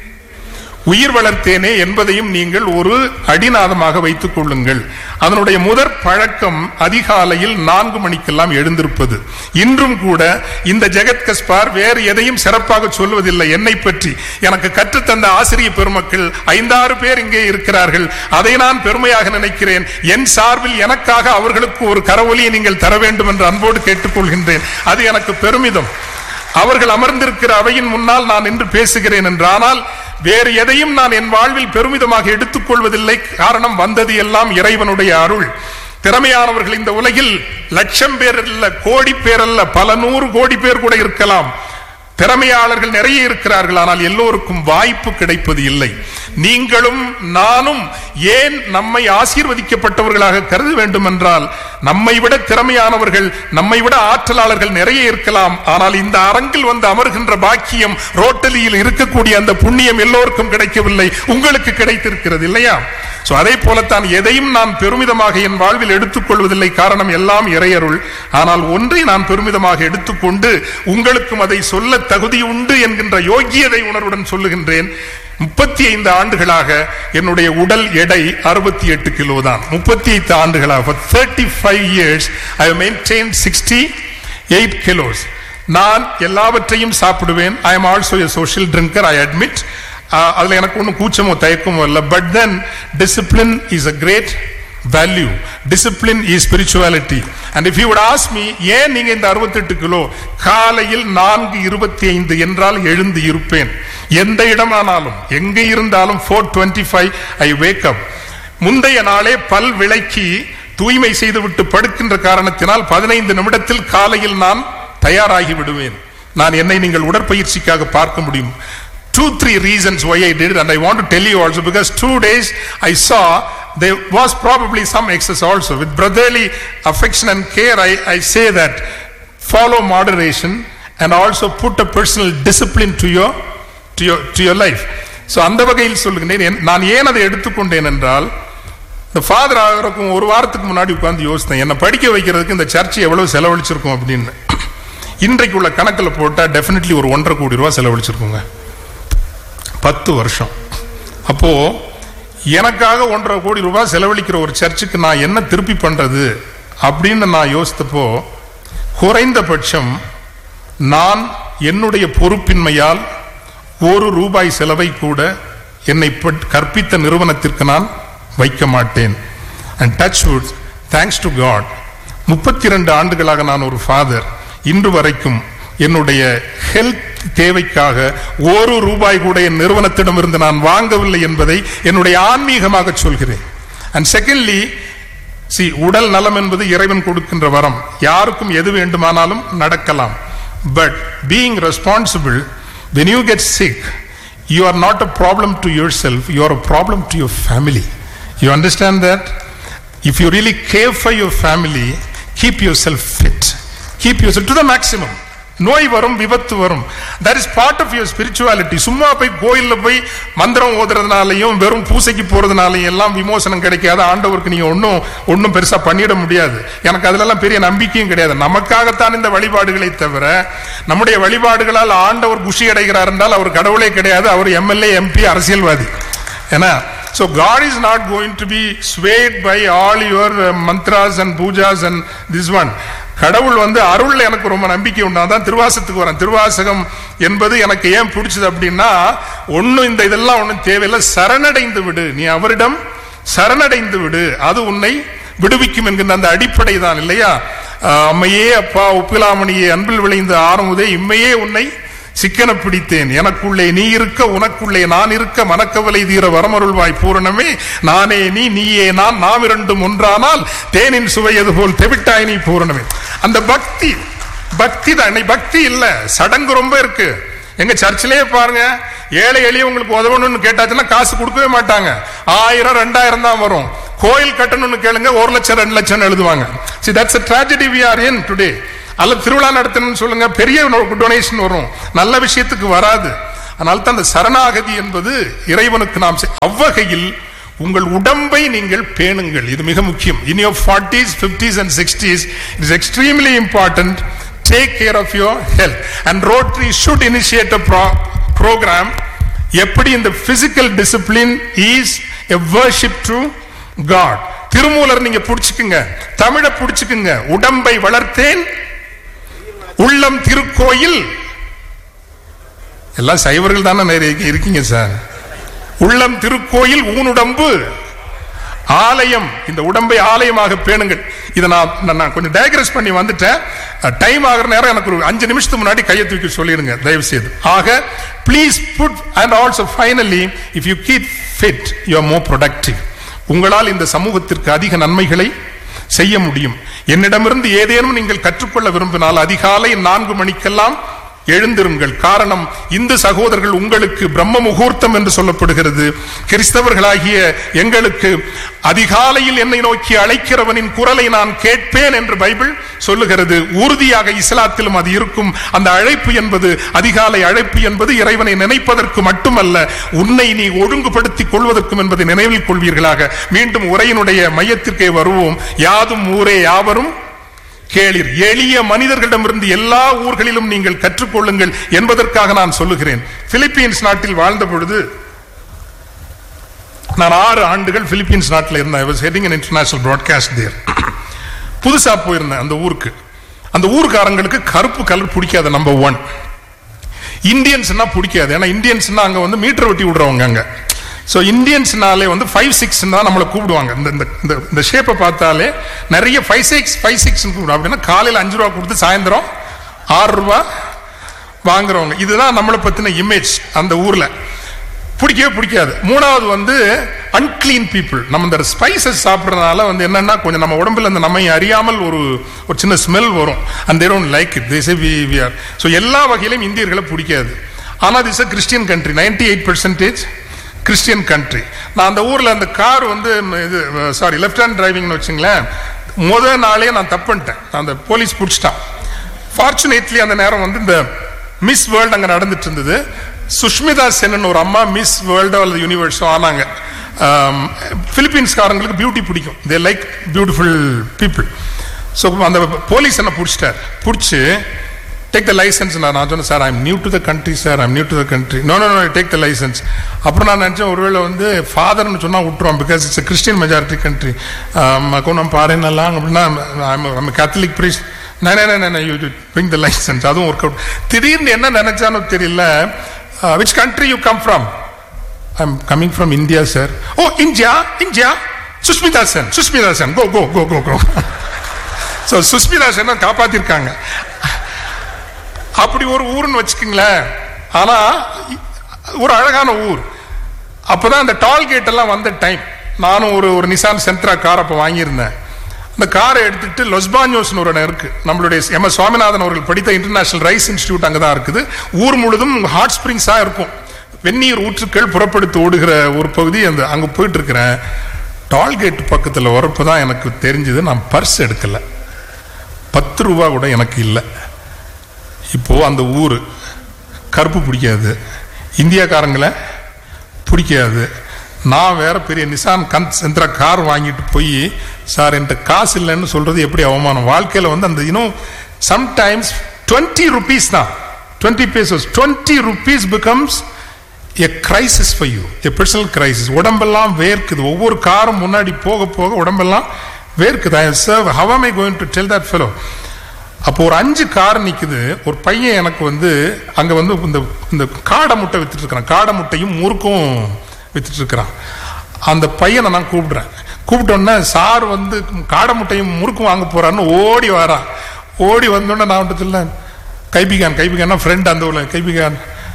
உயிர் வளர்த்தேனே என்பதையும் நீங்கள் ஒரு அடிநாதமாக வைத்துக் கொள்ளுங்கள் அதனுடைய முதற் பழக்கம் அதிகாலையில் நான்கு மணிக்கெல்லாம் எழுந்திருப்பது இன்றும் கூட இந்த ஜெகத் கஸ்பார் வேறு எதையும் சிறப்பாக சொல்வதில்லை என்னை பற்றி எனக்கு கற்றுத்தந்த ஆசிரிய பெருமக்கள் ஐந்தாறு பேர் இங்கே இருக்கிறார்கள் அதை நான் பெருமையாக நினைக்கிறேன் என் சார்பில் எனக்காக அவர்களுக்கு ஒரு கரவொலியை நீங்கள் தர வேண்டும் என்று அன்போடு கேட்டுக்கொள்கின்றேன் அது எனக்கு பெருமிதம் அவர்கள் அமர்ந்திருக்கிற அவையின் முன்னால் நான் நின்று பேசுகிறேன் என்று ஆனால் வேறு எதையும் நான் என் வாழ்வில் பெருமிதமாக எடுத்துக்கொள்வதில்லை காரணம் வந்தது எல்லாம் இறைவனுடைய அருள் திறமையானவர்கள் இந்த உலகில் லட்சம் பேர் அல்ல கோடி பேர் அல்ல பல நூறு கோடி பேர் கூட இருக்கலாம் திறமையாளர்கள் நிறைய இருக்கிறார்கள் ஆனால் எல்லோருக்கும் வாய்ப்பு கிடைப்பது இல்லை நீங்களும் நானும் ஏன் நம்மை ஆசீர்வதிக்கப்பட்டவர்களாக கருத வேண்டும் என்றால் நம்மை விட திறமையானவர்கள் நம்மை விட ஆற்றலாளர்கள் நிறைய இருக்கலாம் ஆனால் இந்த அரங்கில் வந்து அமர்கின்ற பாக்கியம் ரோட்டலியில் இருக்கக்கூடிய அந்த புண்ணியம் எல்லோருக்கும் கிடைக்கவில்லை உங்களுக்கு கிடைத்திருக்கிறது இல்லையா சோ அதே போலத்தான் எதையும் நான் பெருமிதமாக என் வாழ்வில் எடுத்துக்கொள்வதில்லை காரணம் எல்லாம் இறையருள் ஆனால் ஒன்றை நான் பெருமிதமாக எடுத்துக்கொண்டு உங்களுக்கும் அதை சொல்ல தகுதி உண்டு என்கின்ற யோகியதை உணர்வுடன் சொல்லுகின்றேன் முப்பத்தி ஐந்து ஆண்டுகளாக என்னுடைய உடல் எடை அறுபத்தி எட்டு கிலோ தான் முப்பத்தி ஐந்து ஆண்டுகளாக thirty five years I maintain sixty eight kilos நான் எல்லாவற்றையும் சாப்பிடுவேன் I am also a social drinker I admit அதுல எனக்கு ஒன்றும் கூச்சமோ தயக்கமோ இல்லை but then discipline is a great value discipline is spirituality and if you would ask me ஏன் நீங்க இந்த 68 கிலோ காலையில் நான்கு இருபத்தி ஐந்து என்றால் எழுந்து இருப்பேன் எந்த இடமானாலும் எங்கே இருந்தாலும் four twenty five I wake up முந்தைய நாளே பல் விளக்கி தூய்மை செய்துவிட்டு படுக்கின்ற காரணத்தினால் பதினைந்து நிமிடத்தில் காலையில் நான் தயாராகி விடுவேன் நான் என்னை நீங்கள் உடற்பயிற்சிக்காக பார்க்க முடியும் two three reasons why I did it and I want to tell you also because two days I saw there was probably some excess also with brotherly affection and care I, I say that follow moderation and also put a personal discipline to your to your to your life so அந்த வகையில் சொல்லுகிறேன் என்- நான் ஏன் அதை எடுத்துக்கொண்டேன் என்றால் இந்த ஃபாதர் ஆகிறதுக்கும் ஒரு வாரத்துக்கு முன்னாடி உட்கார்ந்து யோசித்தேன் என்னை படிக்க வைக்கிறதுக்கு இந்த சர்ச் எவ்வளவு செலவழிச்சிருக்கும் அப்படின்னு இன்றைக்கு உள்ள கணக்கில் போட்டா டெஃபினெட்லி ஒரு ஒன்றரை கோடி ரூபாய் செலவழிச்சிருக்கோங்க பத்து வருஷம் அப்போ எனக்காக ஒன்றரை கோடி ரூபாய் செலவழிக்கிற ஒரு சர்ச்சுக்கு நான் என்ன திருப்பி பண்றது அப்படின்னு நான் யோசித்தப்போ குறைந்தபட்சம் நான் என்னுடைய பொறுப்பின்மையால் ஒரு ரூபாய் செலவை கூட என்னை பட்- கற்பித்த நிறுவனத்திற்கு நான் வைக்க மாட்டேன் and touch wood thanks to God முப்பத்தி ரெண்டு ஆண்டுகளாக நான் ஒரு ஃபாதர் இன்று வரைக்கும் என்னுடைய ஹெல்த் தேவைக்காக ஒரு ரூபாய் கூட என் நிறுவனத்திடமிருந்து நான் வாங்கவில்லை என்பதை என்னுடைய ஆன்மீகமாக சொல்கிறேன் அண்ட் செகண்ட்லி சி உடல் நலம் என்பது இறைவன் கொடுக்கின்ற வரம் யாருக்கும் எது வேண்டுமானாலும் நடக்கலாம் but being responsible when you get sick you are not a problem to yourself you are a problem to your family you understand that if you really care for your family keep yourself fit keep your to the maximum நோய் வரும் விபத்து வரும் that is part of your spirituality சும்மா போய் கோயில்ல போய் மந்திரம் ஓதுறதுனாலையும் வெறும் பூசைக்கு போறதுனாலையும் எல்லாம் விமோசனம் கிடைக்காத ஆண்டவருக்கு நீங்க ஒன்றும் ஒன்றும் பெருசா பண்ணிட முடியாது எனக்கு அதுலலாம் பெரிய நம்பிக்கையும் கிடையாது நமக்காகத்தான் இந்த வழிபாடுகளை தவிர நம்முடைய வழிபாடுகளால் ஆண்டவர் குஷி அடைகிறார் என்றால் அவர் கடவுளே கிடையாது அவர் எம்எல்ஏ எம்பி அரசியல்வாதி ஏன்னா So God is not going to be swayed by all your uh, mantras and pujas and this one. கடவுள் வந்து அருள்ல எனக்கு ரொம்ப நம்பிக்கை உண்டு அதான் திருவாசத்துக்கு வரேன் திருவாசகம் என்பது எனக்கு ஏன் பிடிச்சது அப்படின்னா ஒண்ணும் இந்த இதெல்லாம் ஒண்ணும் தேவையில்லை சரணடைந்து விடு நீ அவரிடம் சரணடைந்து விடு அது உன்னை விடுவிக்கும் என்கின்ற அந்த அடிப்படை தான் இல்லையா அஹ், அம்மையே அப்பா உப்பிலாமணியே அன்பில் விளைந்த ஆரமுதே இம்மையே உன்னை சிக்கன பிடித்தேன் எனக்குள்ளே நீ இருக்க உனக்குள்ளே நான் இருக்க மனக்கவலை தீர வரமருள்வாய் பூரணமே நானே நீ நீயே நான் நாம் இரண்டும் ஒன்றானால் தேனின் சுவையது போல் தெவிட்டாய் நீ பூரணமே அந்த பக்தி பக்தி தான் இன்னைக்கு பக்தி இல்ல சடங்கு ரொம்ப இருக்கு எங்க சர்ச்சிலேயே பாருங்க ஏழை எளிய உங்களுக்கு உதவணும்னு கேட்டாச்சுன்னா காசு கொடுக்கவே மாட்டாங்க ஆயிரம் ரெண்டாயிரம் தான் வரும் கோயில் கட்டணும்னு கேளுங்க ஒரு லட்சம் ரெண்டு லட்சம் எழுதுவாங்க see that's a tragedy we are in today அல்லது திருவிழா நடத்தணும்னு சொல்லுங்க பெரிய டொனேஷன் வரும் நல்ல விஷயத்துக்கு வராது அதனால தான் அந்த சரணாகதி என்பது இறைவனுக்கு நாம் செய்- அவ்வகையில் உங்கள் உடம்பை நீங்கள் பேணுங்கள் இது மிக முக்கியம் in your forties fifties and sixties it is extremely important take care of your health and Rotary should initiate a programme எப்படி இந்த physical discipline is a worship to God Thirumoolar நீங்க புடிச்சுக்குங்க தமிழை புடிச்சுக்குங்க உடம்பை வளர்த்தேன் உள்ளம் திருக்கோயில் எல்லாம் சைவர்கள் தானே நிறைய இருக்கீங்க சார் உள்ளம் திருக்கோயில் ஊனுடம்பு ஆலயம் இந்த உடம்பை ஆலயமாக பேணுங்கள் இதை நான் நான் நான் கொஞ்சம் டயக்ரஸ் பண்ணி வந்துட்டேன் டைம் ஆகிற நேரம் எனக்கு ஒரு அஞ்சு நிமிஷத்துக்கு முன்னாடி கையை தூக்கி சொல்லிடுங்க தயவு செய்து ஆக please put and also finally if you keep fit you are more productive உங்களால் இந்த சமூகத்திற்கு அதிக நன்மைகளை செய்ய முடியும் என்னிடமிருந்து ஏதேனும் நீங்கள் கற்றுக்கொள்ள விரும்பினால் அதிகாலை நான்கு மணிக்கெல்லாம் எழுந்திருங்கள் காரணம் இந்து சகோதரர்கள் உங்களுக்கு பிரம்ம முகூர்த்தம் என்று சொல்லப்படுகிறது கிறிஸ்தவர்களாகிய எங்களுக்கு அதிகாலையில் என்னை நோக்கி அழைக்கிறவனின் குரலை நான் கேட்பேன் என்று பைபிள் சொல்லுகிறது உறுதியாக இஸ்லாத்திலும் அது இருக்கும் அந்த அழைப்பு என்பது அதிகாலை அழைப்பு என்பது இறைவனை நினைப்பதற்கு மட்டுமல்ல உன்னை நீ ஒழுங்குபடுத்திக் கொள்வதற்கும் என்பதை நினைவில் கொள்வீர்களாக மீண்டும் உரையினுடைய மையத்திற்கே வருவோம் யாதும் ஊரே யாவரும் கேளிர் எளிய மனிதர்களிடமிருந்து எல்லா ஊர்களிலும் நீங்கள் கற்றுக்கொள்ளுங்கள் என்பதற்காக நான் சொல்லுகிறேன் பிலிப்பீன்ஸ் நாட்டில் வாழ்ந்த பொழுது நான் ஆறு ஆண்டுகள் பிலிப்பீன்ஸ் நாட்டில் இருந்தேன் I was heading an international broadcast there புதுசா போயிருந்தேன் அந்த ஊருக்கு அந்த ஊர்க்காரங்களுக்கு கருப்பு கலர் பிடிக்காது நம்பர் ஒன் இந்தியன்ஸ்னா பிடிக்காது ஏன்னா இந்தியன்ஸ்னா அங்க வந்து மீட்டர் வெட்டி விடுறவங்க அங்க ஸோ இந்தியன்ஸ்னாலே வந்து ஃபைவ் சிக்ஸ் தான் நம்மளை கூப்பிடுவாங்க இந்த இந்த- இந்த இந்த ஷேப்பை பார்த்தாலே நிறைய ஃபைவ் சிக்ஸ் ஃபைவ் சிக்ஸ் கூப்பிடுவோம் அப்படின்னா காலையில் அஞ்சு ரூபா கொடுத்து சாயந்தரம் ஆறு ரூபா வாங்குறவங்க இதுதான் நம்மளை பத்தின இமேஜ் அந்த ஊர்ல பிடிக்கவே பிடிக்காது மூணாவது வந்து அன்கிளீன் பீப்புள் நம்ம இந்த ஸ்பைசஸ் சாப்பிட்றதுனால வந்து என்னன்னா கொஞ்சம் நம்ம உடம்புல அந்த நம்மை அறியாமல் ஒரு ஒரு சின்ன ஸ்மெல் வரும் அந்த don't like it this we we are so எல்லா வகையிலும் இந்தியர்களை பிடிக்காது ஆனால் this a Christian country ninety eight percentage Christian country நான் அந்த ஊரில் அந்த கார் வந்து இது சாரி லெஃப்ட் ஹேண்ட் டிரைவிங்னு வச்சுங்களேன் முதல் நாளே நான் தப்பு பண்ணிட்டேன் அந்த போலீஸ் பிடிச்சிட்டான் ஃபார்ச்சுனேட்லி அந்த நேரம் வந்து இந்த மிஸ் வேர்ல்டு அங்க நடந்துட்டு இருந்தது சுஷ்மிதா சென்னு ஒரு அம்மா மிஸ் வேர்ல்டோ அல்லது யூனிவர்ஸோ ஆனாங்க ஆம், பிலிப்பீன்ஸ்காரங்களுக்கு பியூட்டி பிடிக்கும் they like beautiful people so அந்த போலீஸ் என்ன பிடிச்சிட்டார் பிடிச்சி டேக் த லைசன்ஸ் நான் நான் சொன்னேன் sir I'm new to the country sir I'm new to the country no no no take the licence அப்புறம் நான் நினச்சேன் ஒருவேளை வந்து ஃபாதர்னு சொன்னால் விட்டுருவோம் because it's Christian majority country கொண்டு பாருன்னெல்லாம் அப்படின்னா நம்ம Catholic priest you bring the licence அதுவும் ஒர்க் அவுட் திடீர்னு என்ன நினைச்சானோ தெரியல which country you come from I'm coming from India sir oh India India Sushmita Sen Sushmita Sen go go go go go so Sushmita சென்னை காப்பாத்திருக்காங்க அப்படி ஒரு ஊர்னு வச்சுக்கோங்களேன் ஆனா இ- ஒரு அழகான ஊர் அப்பதான் அந்த டால்கேட் எல்லாம் வந்த டைம் நானும் ஒரு ஒரு நிசான் சென்ட்ரா கார் அப்போ வாங்கியிருந்தேன் அந்த காரை எடுத்துட்டு லொஸ்பானியோஸ்னு ஒரு இடம் இருக்கு நம்மளுடைய எம் எஸ் சுவாமிநாதன் அவர்கள் படித்த இன்டர்நேஷனல் ரைஸ் இன்ஸ்டியூட் அங்கே தான் இருக்குது ஊர் முழுதும் ஹாட் ஸ்ப்ரிங்ஸா இருக்கும் வெந்நீர் ஊற்றுக்கள் புறப்படுத்து ஓடுகிற ஒரு பகுதி அந்த அங்கே போயிட்டு இருக்கிறேன் டால்கேட் பக்கத்தில் வரப்போ தான் எனக்கு தெரிஞ்சது நான் பர்ஸ் எடுக்கலை பத்து ரூபா கூட எனக்கு இல்லை இப்போ அந்த ஊர் கருப்பு பிடிக்காது இந்தியாக்காரங்களை பிடிக்காது நான் வேற பெரிய நிசான் கன் செந்திரா கார் வாங்கிட்டு போய் சார் என்கிட்ட காசு இல்லைன்னு சொல்றது எப்படி அவமானம் வாழ்க்கையில் வந்து அந்த இன்னும் சம்டைம்ஸ் டுவெண்ட்டி ருபீஸ் தான் twenty pesos twenty rupees becomes a crisis for you a personal crisis உடம்பெல்லாம் வேர்க்குது ஒவ்வொரு காரும் முன்னாடி போக போக உடம்பெல்லாம் வேர்க்குது I serve how am I going to tell that fellow அப்போ ஒரு அஞ்சு கார் நிக்குது ஒரு பையன் எனக்கு வந்து அங்க வந்து இந்த இந்த காடை முட்டை வித்துட்டு இருக்கிறான் காடை முட்டையும் முறுக்கும் வித்துட்டு இருக்கிறான் அந்த பையனை நான் கூப்பிடுறேன் கூப்பிட்டோன்னே சார் வந்து காடை முட்டையும் முறுக்கும் வாங்க போறான்னு ஓடி வரான் ஓடி வந்தோடனே நான் வந்துட்டு இல்லை கைபிகான் கைபிகான்னா ஃப்ரெண்ட் அந்த ஊர்ல கைபிகான்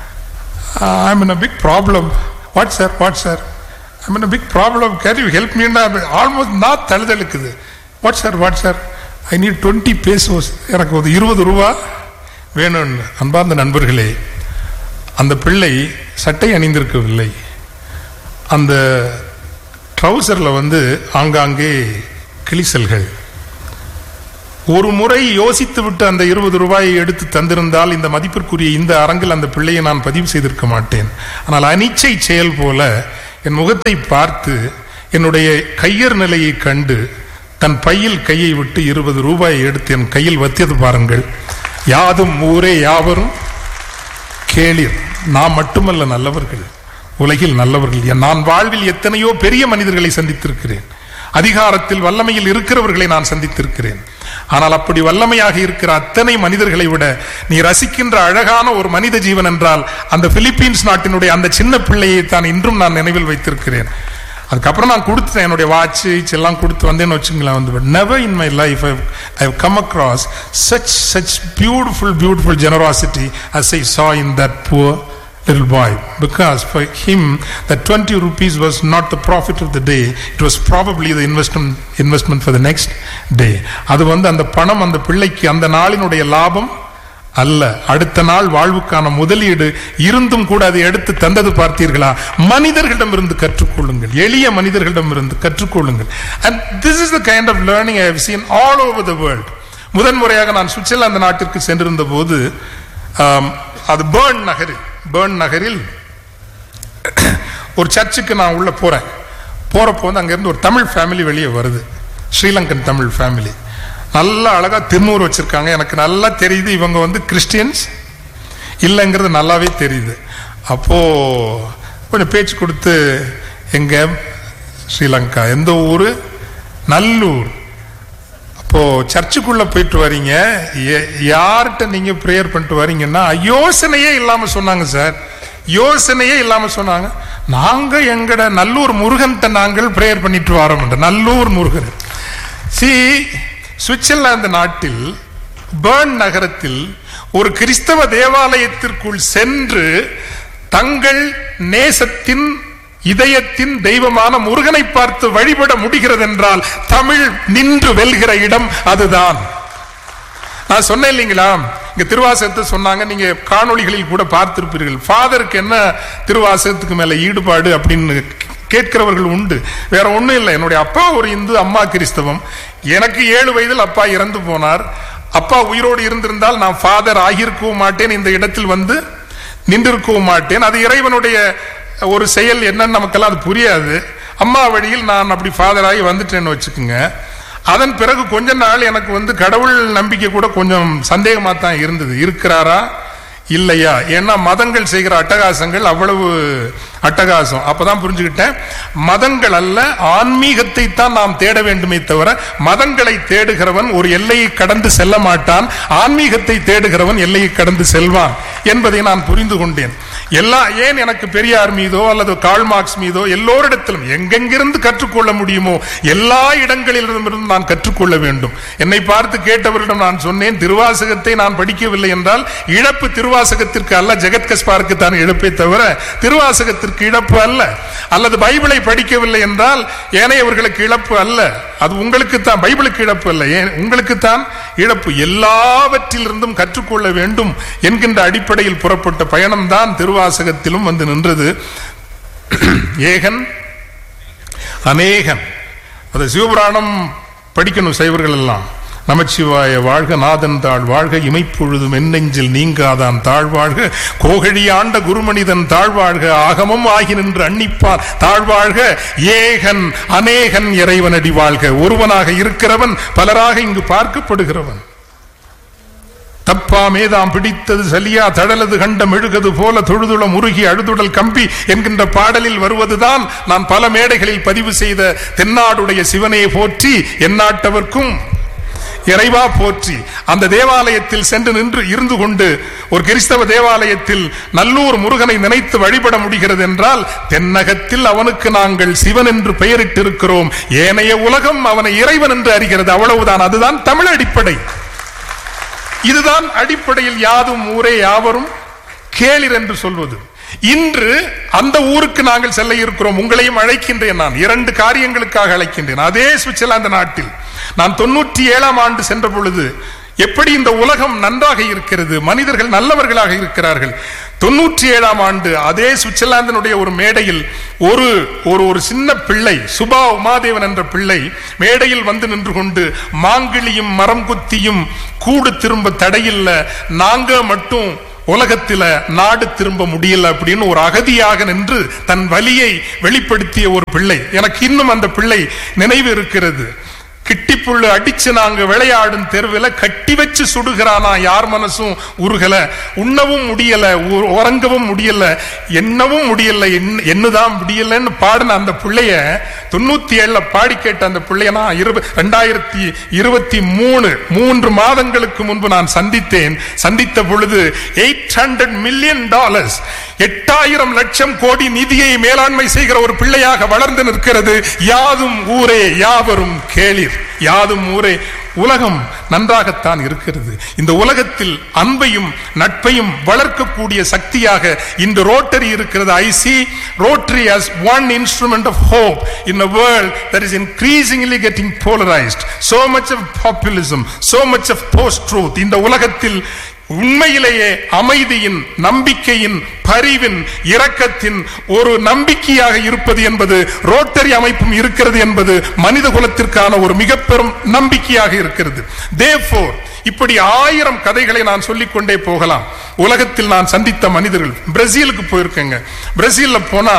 I'm in a big problem what sir what sir I'm in a big problem can you help மீன்னா ஆல்மோஸ்ட் நான் தழுதழுக்குது what sir what sir I need twenty pesos எனக்கு ஒரு இருபது ரூபா வேணும்னு அன்பார்ந்த நண்பர்களே அந்த பிள்ளை சட்டை அணிந்திருக்கவில்லை அந்த ட்ரௌசர்ல வந்து ஆங்காங்கே கிளிசல்கள் ஒரு முறை யோசித்து விட்டு அந்த இருபது ரூபாயை எடுத்து தந்திருந்தால் இந்த மதிப்பிற்குரிய இந்த அரங்கில் அந்த பிள்ளையை நான் பதிவு செய்திருக்க மாட்டேன் ஆனால் அனிச்சை செயல் போல என் முகத்தை பார்த்து என்னுடைய கையர் நிலையை கண்டு தன் பையில் கையை விட்டு இருபது ரூபாயை எடுத்து என் கையில் வத்தியது பாருங்கள் யாதும் ஊரே யாவரும் கேளீர் நாம் மட்டுமல்ல நல்லவர்கள் உலகில் நல்லவர்கள் என் நான் வாழ்வில் எத்தனையோ பெரிய மனிதர்களை சந்தித்திருக்கிறேன் அதிகாரத்தில் வல்லமையில் இருக்கிறவர்களை நான் சந்தித்திருக்கிறேன் ஆனால் அப்படி வல்லமையாக இருக்கிற அத்தனை மனிதர்களை விட நீ ரசிக்கின்ற அழகான ஒரு மனித ஜீவன் என்றால் அந்த பிலிப்பீன்ஸ் நாட்டினுடைய அந்த சின்ன பிள்ளையை தான் இன்றும் நான் நினைவில் வைத்திருக்கிறேன் அதுக்கப்புறம் நான் கொடுத்துட்டேன் என்னுடைய வாட்ச் எல்லாம் கொடுத்து வந்தேன்னு வச்சுங்களேன் வந்து never in my life I come across such such beautiful beautiful generosity as I saw in that poor little boy because for him that 20 rupees was not the profit of the day it was probably the investment investment for the next day அது வந்து அந்த பணம் அந்த பிள்ளைக்கு அந்த நாளினுடைய லாபம் அல்ல அடுத்த நாள் வாழ்வுக்கான முதலீடு இருந்தும் கூட அதை எடுத்து தந்தது பார்த்தீர்களா மனிதர்களிடமிருந்து கற்றுக்கொள்ளுங்கள் எளிய மனிதர்களிடமிருந்து கற்றுக்கொள்ளுங்கள் and this is the kind of learning i have seen all over the world முதன்முறையாக நான் சுவிட்சர்லாந்து நாட்டிற்கு சென்றிருந்த போது ஆம், அது பேர்ன் நகரில் பேர்ன் நகரில் ஒரு சர்ச்சுக்கு நான் உள்ள போறேன் போறப்போ வந்து அங்கிருந்து ஒரு தமிழ் ஃபேமிலி வெளியே வருது ஸ்ரீலங்கன் தமிழ் ஃபேமிலி நல்லா அழகா திருநூறு வச்சிருக்காங்க எனக்கு நல்லா தெரியுது இவங்க வந்து கிறிஸ்டியன்ஸ் இல்லைங்கிறது நல்லாவே தெரியுது அப்போ கொஞ்சம் பேச்சு கொடுத்து எங்க ஸ்ரீலங்கா எந்த ஊரு நல்லூர் அப்போ சர்ச்சுக்குள்ள போயிட்டு வரீங்க ய- யார்கிட்ட நீங்க ப்ரேயர் பண்ணிட்டு வரீங்கன்னா யோசனையே இல்லாம சொன்னாங்க சார் யோசனையே இல்லாம சொன்னாங்க நாங்க எங்கட நல்லூர் முருகன்கிட்ட நாங்கள் ப்ரேயர் பண்ணிட்டு வரோம் நல்லூர் முருகன் சி சுவிட்சர்லாந்து நாட்டில் பேர்ன் நகரத்தில் ஒரு கிறிஸ்தவ தேவாலயத்திற்குள் சென்று தங்கள் நேசத்தின் இதயத்தின் தெய்வமான முருகனை பார்த்து வழிபட முடிகிறது என்றால் தமிழ் நின்று வெல்கிற இடம் அதுதான் நான் சொன்னேன் இல்லைங்களா இங்க திருவாசகத்தை சொன்னாங்க நீங்க காணொளிகளில் கூட பார்த்திருப்பீர்கள் ஃபாதருக்கு என்ன திருவாசகத்துக்கு மேல ஈடுபாடு அப்படின்னு கேட்கிறவர்கள் உண்டு வேற ஒண்ணும் இல்லை என்னுடைய அப்பா ஒரு இந்து அம்மா கிறிஸ்தவம் எனக்கு ஏழு வயதில் அப்பா இறந்து போனார் அப்பா உயிரோடு இருந்திருந்தால் நான் ஃபாதர் ஆகியிருக்கவும் மாட்டேன் இந்த இடத்தில் வந்து நின்றிருக்கவும் மாட்டேன் அது இறைவனுடைய ஒரு செயல் என்னன்னு நமக்கெல்லாம் அது புரியாது அம்மா வழியில் நான் அப்படி ஃபாதர் ஆகி வந்துட்டேன்னு வச்சுக்கோங்க அதன் பிறகு கொஞ்ச நாள் எனக்கு வந்து கடவுள் நம்பிக்கை கூட கொஞ்சம் சந்தேகமா தான் இருந்தது இருக்கிறாரா இல்லையா ஏன்னா மதங்கள் செய்கிற அட்டகாசங்கள் அவ்வளவு அட்டகாசம் அப்பதான் புரிஞ்சுக்கிட்டேன் மதங்கள் அல்ல ஆன்மீகத்தை தான் நாம் தேட வேண்டுமே தவிர மதங்களை தேடுகிறவன் ஒரு எல்லையை கடந்து செல்ல மாட்டான் ஆன்மீகத்தை தேடுகிறவன் எல்லையை கடந்து செல்வான் என்பதை நான் புரிந்து கொண்டேன் எல்லா ஏன் எனக்கு பெரியார் மீதோ அல்லது கால் மார்க்ஸ் மீதோ எல்லோரிடத்திலும் எங்கெங்கிருந்து கற்றுக்கொள்ள முடியுமோ எல்லா இடங்களிலிருந்தும் நான் கற்றுக்கொள்ள வேண்டும் என்னை பார்த்து கேட்டவரிடம் நான் சொன்னேன் திருவாசகத்தை நான் படிக்கவில்லை என்றால் இழப்பு திருவாசகத்திற்கு அல்ல ஜெகத்கஸ்பாருக்கு தான் இழப்பே தவிர திருவாசகத்திற்கு இழப்பு அல்ல அல்லது பைபிளை படிக்கவில்லை என்றால் ஏனையவர்களுக்கு இழப்பு அல்ல அது உங்களுக்கு தான் பைபிளுக்கு இழப்பு அல்ல ஏன் உங்களுக்கு தான் இழப்பு எல்லாவற்றிலிருந்தும் கற்றுக்கொள்ள வேண்டும் என்கின்ற அடிப்படையில் புறப்பட்ட பயணம்தான் திருவாசகத்திலும் வந்து நின்றது ஏகன் அநேகன் அது சிவபுராணம் படிக்கணும் சைவர்கள் எல்லாம் நமச்சிவாய வாழ்க நாதன் தாழ் வாழ்க இமைப்பொழுதும் என்னெஞ்சில் நீங்காதான் தாழ்வாழ்க கோகழி ஆண்ட குருமனிதன் தாழ்வாழ்க ஆகமம் ஆகி நின்று அன்னிப்பான் தாழ்வாழ்க ஏகன் அநேகன் இறைவனடி வாழ்க ஒருவனாக இருக்கிறவன் பலராக இங்கு பார்க்கப்படுகிறவன் தப்பாமே தாம் பிடித்தது சலியா தடலது கண்டம் எழுகது போல தொழுதுளம் உருகி அழுதுடல் கம்பி என்கின்ற பாடலில் வருவதுதான் நான் பல மேடைகளில் பதிவு செய்த தென்னாடுடைய சிவனே போற்றி எந்நாட்டவர்க்கும் இறைவா போற்றி அந்த தேவாலயத்தில் சென்று நின்று இருந்து கொண்டு ஒரு கிறிஸ்தவ தேவாலயத்தில் நல்லூர் முருகனை நினைத்து வழிபட முடிகிறது என்றால் தென்னகத்தில் அவனுக்கு நாங்கள் சிவன் என்று பெயரிட்டிருக்கிறோம் ஏனைய உலகம் அவனை இறைவன் என்று அறிகிறது அவ்வளவுதான் அதுதான் தமிழ் அடிப்படை இதுதான் அடிப்படையில் யாதும் ஊரே யாவரும் கேளிர் என்று சொல்வது இன்று அந்த ஊருக்கு நாங்கள் செல்ல இருக்கிறோம் உங்களையும் அழைக்கின்றேன் நான் இரண்டு காரியங்களுக்காக அழைக்கின்றேன் அதே சுவிட்சர்லாந்து நாட்டில் நான் தொண்ணூற்றி ஏழாம் ஆண்டு சென்ற பொழுது எப்படி இந்த உலகம் நன்றாக இருக்கிறது மனிதர்கள் நல்லவர்களாக இருக்கிறார்கள் தொண்ணூற்றி ஏழாம் ஆண்டு அதே சுவிட்சர்லாந்தினுடைய ஒரு மேடையில் ஒரு ஒரு ஒரு சின்ன பிள்ளை சுபா உமாதேவன் என்ற பிள்ளை மேடையில் வந்து நின்று கொண்டு மாங்கிளியும் மரம் குத்தியும் கூடு திரும்ப தடையில்ல நாங்க மட்டும் உலகத்தில நாடு திரும்ப முடியல அப்படின்னு ஒரு அகதியாக நின்று தன் வலியை வெளிப்படுத்திய ஒரு பிள்ளை எனக்கு இன்னும் அந்த பிள்ளை நினைவு இருக்கிறது கிட்டிப்புள்ளு அடிச்சு நாங்க விளையாடும் தெருவில் கட்டி வச்சு சுடுகிறானா யார் மனசும் உருகல உண்ணவும் முடியல உ- உறங்கவும் முடியல எண்ணவும் முடியல என்ன- என்னதான் முடியலன்னு பாடின அந்த பிள்ளைய தொண்ணூத்தி ஏழுல பாடி கேட்ட அந்த பிள்ளைய நான் இருப ரெண்டாயிரத்தி இருபத்தி மூணு மூன்று மாதங்களுக்கு முன்பு நான் சந்தித்தேன் சந்தித்த பொழுது எயிட் ஹண்ட்ரட் மில்லியன் டாலர்ஸ் எட்டாயிரம் லட்சம் கோடி நிதியை மேலாண்மை செய்கிற ஒரு பிள்ளையாக வளர்ந்து நிற்கிறது யாதும் ஊரே யாவரும் கேளிர் யாதும் ஊரே உலகம் நன்றாகத்தான் இருக்கிறது இந்த உலகத்தில் அன்பையும் நட்பையும் வளர்க்கக்கூடிய சக்தியாக இந்த ரோட்டரி இருக்கிறது I see Rotary as one instrument of hope in a world that is increasingly getting polarized so much of populism so much of post truth இந்த உலகத்தில் உண்மையிலேயே அமைதியின் நம்பிக்கையின் பரிவின் இரக்கத்தின் ஒரு நம்பிக்கையாக இருப்பது என்பது ரோட்டரி அமைப்பும் இருக்கிறது என்பது மனித குலத்திற்கான ஒரு மிக பெரும் நம்பிக்கையாக இருக்கிறது Therefore, இப்படி ஆயிரம் கதைகளை நான் சொல்லிக் கொண்டே போகலாம் உலகத்தில் நான் சந்தித்த மனிதர்கள் பிரேசிலுக்கு போயிருக்கேங்க பிரேசில்ல போனா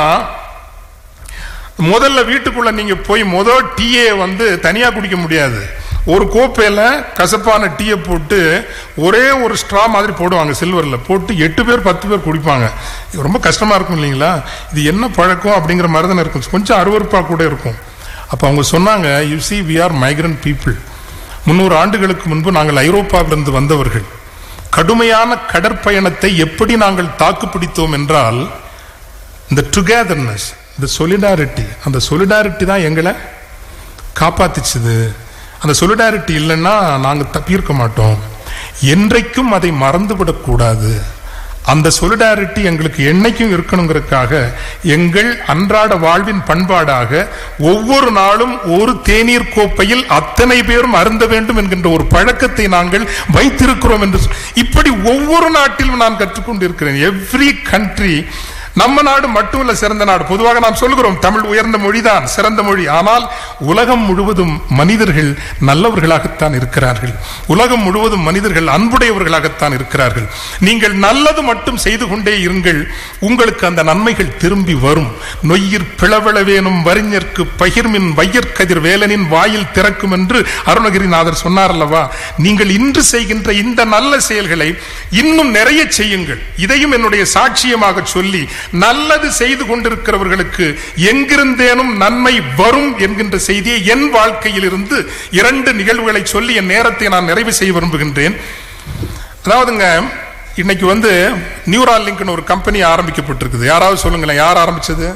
முதல்ல வீட்டுக்குள்ள நீங்க போய் முதல் டீயை வந்து தனியா குடிக்க முடியாது ஒரு கோப்பையில கசப்பான டீயை போட்டு ஒரே ஒரு ஸ்ட்ரா மாதிரி போடுவாங்க சில்வர்ல போட்டு எட்டு பேர் பத்து பேர் குடிப்பாங்க இது ரொம்ப கஷ்டமா இருக்கும் இல்லைங்களா இது என்ன பழக்கம் அப்படிங்கிற மாதிரி தானே இருக்கும் கொஞ்சம் அருவருப்பா கூட இருக்கும் அப்ப அவங்க சொன்னாங்க you see we are migrant people முன்னூறு ஆண்டுகளுக்கு முன்பு நாங்கள் ஐரோப்பாவிலிருந்து வந்தவர்கள் கடுமையான கடற்பயணத்தை எப்படி நாங்கள் தாக்குப்பிடித்தோம் என்றால் இந்த டுகெதர்னஸ் இந்த சொலிடாரிட்டி அந்த சொலிடாரிட்டி தான் எங்களை காப்பாத்திச்சுது அந்த சொலிடாரிட்டி இல்லைன்னா நாங்கள் தப்பியிருக்க மாட்டோம் என்றைக்கும் அதை மறந்துவிடக்கூடாது அந்த சொலிடாரிட்டி எங்களுக்கு என்னைக்கும் இருக்கணுங்கிறதுக்காக எங்கள் அன்றாட வாழ்வின் பண்பாடாக ஒவ்வொரு நாளும் ஒரு தேநீர் கோப்பையில் அத்தனை பேரும் அருந்த வேண்டும் என்கின்ற ஒரு பழக்கத்தை நாங்கள் வைத்திருக்கிறோம் என்று சொ- இப்படி ஒவ்வொரு நாட்டிலும் நான் கற்றுக்கொண்டிருக்கிறேன் எவ்ரி கண்ட்ரி நம்ம நாடு மட்டும் இல்ல சிறந்த நாடு பொதுவாக நாம் சொல்கிறோம் தமிழ் உயர்ந்த மொழிதான் சிறந்த மொழி ஆனால் உலகம் முழுவதும் மனிதர்கள் நல்லவர்களாகத்தான் இருக்கிறார்கள் உலகம் முழுவதும் மனிதர்கள் அன்புடையவர்களாகத்தான் இருக்கிறார்கள் நீங்கள் நல்லது மட்டும் செய்து கொண்டே இருங்கள் உங்களுக்கு அந்த நன்மைகள் திரும்பி வரும் நொய்யிற் பிளவளவேனும் வறிஞர்க்கு பகிர்மின் வையற்கதிர் வேலனின் வாயில் திறக்கும் என்று அருணகிரிநாதர் சொன்னார் அல்லவா நீங்கள் இன்று செய்கின்ற இந்த நல்ல செயல்களை இன்னும் நிறைய செய்யுங்கள் இதையும் என்னுடைய சாட்சியமாக சொல்லி நல்லது செய்து கொண்டிருக்கிறவர்களுக்கு எங்கிருந்தேனும் நன்மை வரும் என்கின்ற செய்தியை என் வாழ்க்கையில் இருந்து இரண்டு நிகழ்வுகளை சொல்லி என் நேரத்தை நான் நிறைவு செய்ய விரும்புகின்றேன் அதாவதுங்க இன்னைக்கு வந்து நியூரா லிங்க்னு ஒரு கம்பெனி ஆரம்பிக்கப்பட்டிருக்குது யாராவது சொல்லுங்களேன் யார் ஆரம்பிச்சது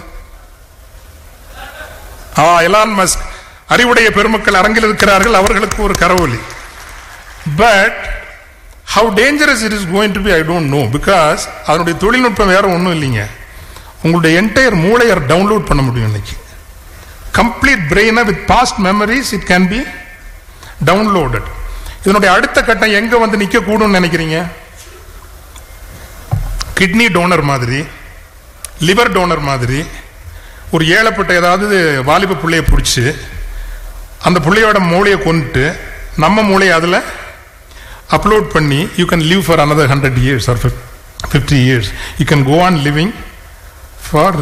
ஆ எலான் மஸ்க் அறிவுடைய பெருமக்கள் அரங்கில் இருக்கிறார்கள் அவர்களுக்கு ஒரு கரவொலி but how dangerous it is going to be I don't know because அதனுடைய தொழில்நுட்பம் வேற ஒன்றும் இல்லைங்க உங்களுடைய என்டையர் மூளையை டவுன்லோட் பண்ண முடியும் இன்னைக்கு கம்ப்ளீட் பிரெயினை with past memories it can be downloaded இதனுடைய அடுத்த கட்டம் எங்க வந்து நிக்க கூடும்னு நினைக்கிறீங்க கிட்னி டோனர் மாதிரி லிவர் டோனர் மாதிரி ஒரு ஏழப்பட்ட ஏதாவது வாலிப பிள்ளைய பிடிச்சி அந்த பிள்ளையோட மூளையை கொண்டுட்டு நம்ம மூளையை அதில் அப்லோட் பண்ணி you can live for another hundred years or fifty years you can go on living for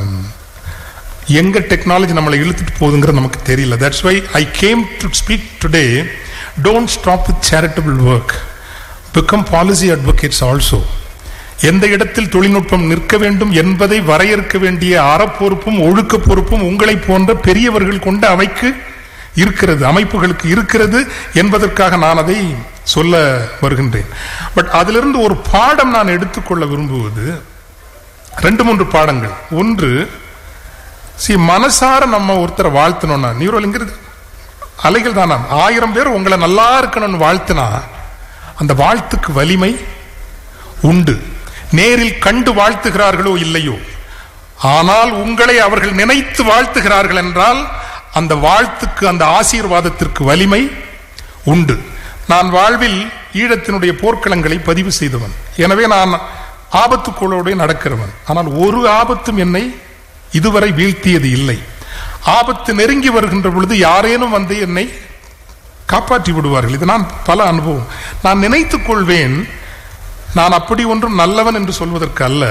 எங்க டெக்னாலஜி நம்மளை இழுத்துட்டு போகுதுங்கிறது நமக்கு தெரியல that's why I came to speak today don't stop with charitable work become policy advocates also எந்த இடத்தில் தொழில்நுட்பம் நிற்க வேண்டும் என்பதை வரையறுக்க வேண்டிய அறப்பொறுப்பும் ஒழுக்க பொறுப்பும் உங்களை போன்ற பெரியவர்கள் கொண்ட அவைக்கு இருக்கிறது அமைப்புகளுக்கு இருக்கிறது என்பதற்காக நான் அதை சொல்ல வருகின்றேன் பட் அதிலிருந்து ஒரு பாடம் நான் எடுத்துக்கொள்ள விரும்புவது ரெண்டு மூன்று பாடங்கள் ஒன்று சி மனசார நம்ம ஒருத்தரை வாழ்த்தணும்னா நியூரோலிங்கிறது அலைகள் தானா ஆயிரம் பேர் உங்களை நல்லா இருக்கணும்னு வாழ்த்தினா அந்த வாழ்த்துக்கு வலிமை உண்டு நேரில் கண்டு வாழ்த்துகிறார்களோ இல்லையோ ஆனால் உங்களை அவர்கள் நினைத்து வாழ்த்துகிறார்கள் என்றால் அந்த வாழ்த்துக்கு அந்த ஆசீர்வாதத்திற்கு வலிமை உண்டு நான் வாழ்வில் ஈழத்தினுடைய போர்க்களங்களை பதிவு செய்தவன் எனவே நான் ஆபத்துக்குள்ளோட நடக்கிறவன் ஆனால் ஒரு ஆபத்தும் என்னை இதுவரை வீழ்த்தியது இல்லை ஆபத்து நெருங்கி வருகின்ற பொழுது யாரேனும் வந்து என்னை காப்பாற்றி விடுவார்கள் இது நான் பல அனுபவம் நான் நினைத்துக் கொள்வேன் நான் அப்படி ஒன்றும் நல்லவன் என்று சொல்வதற்கு அல்ல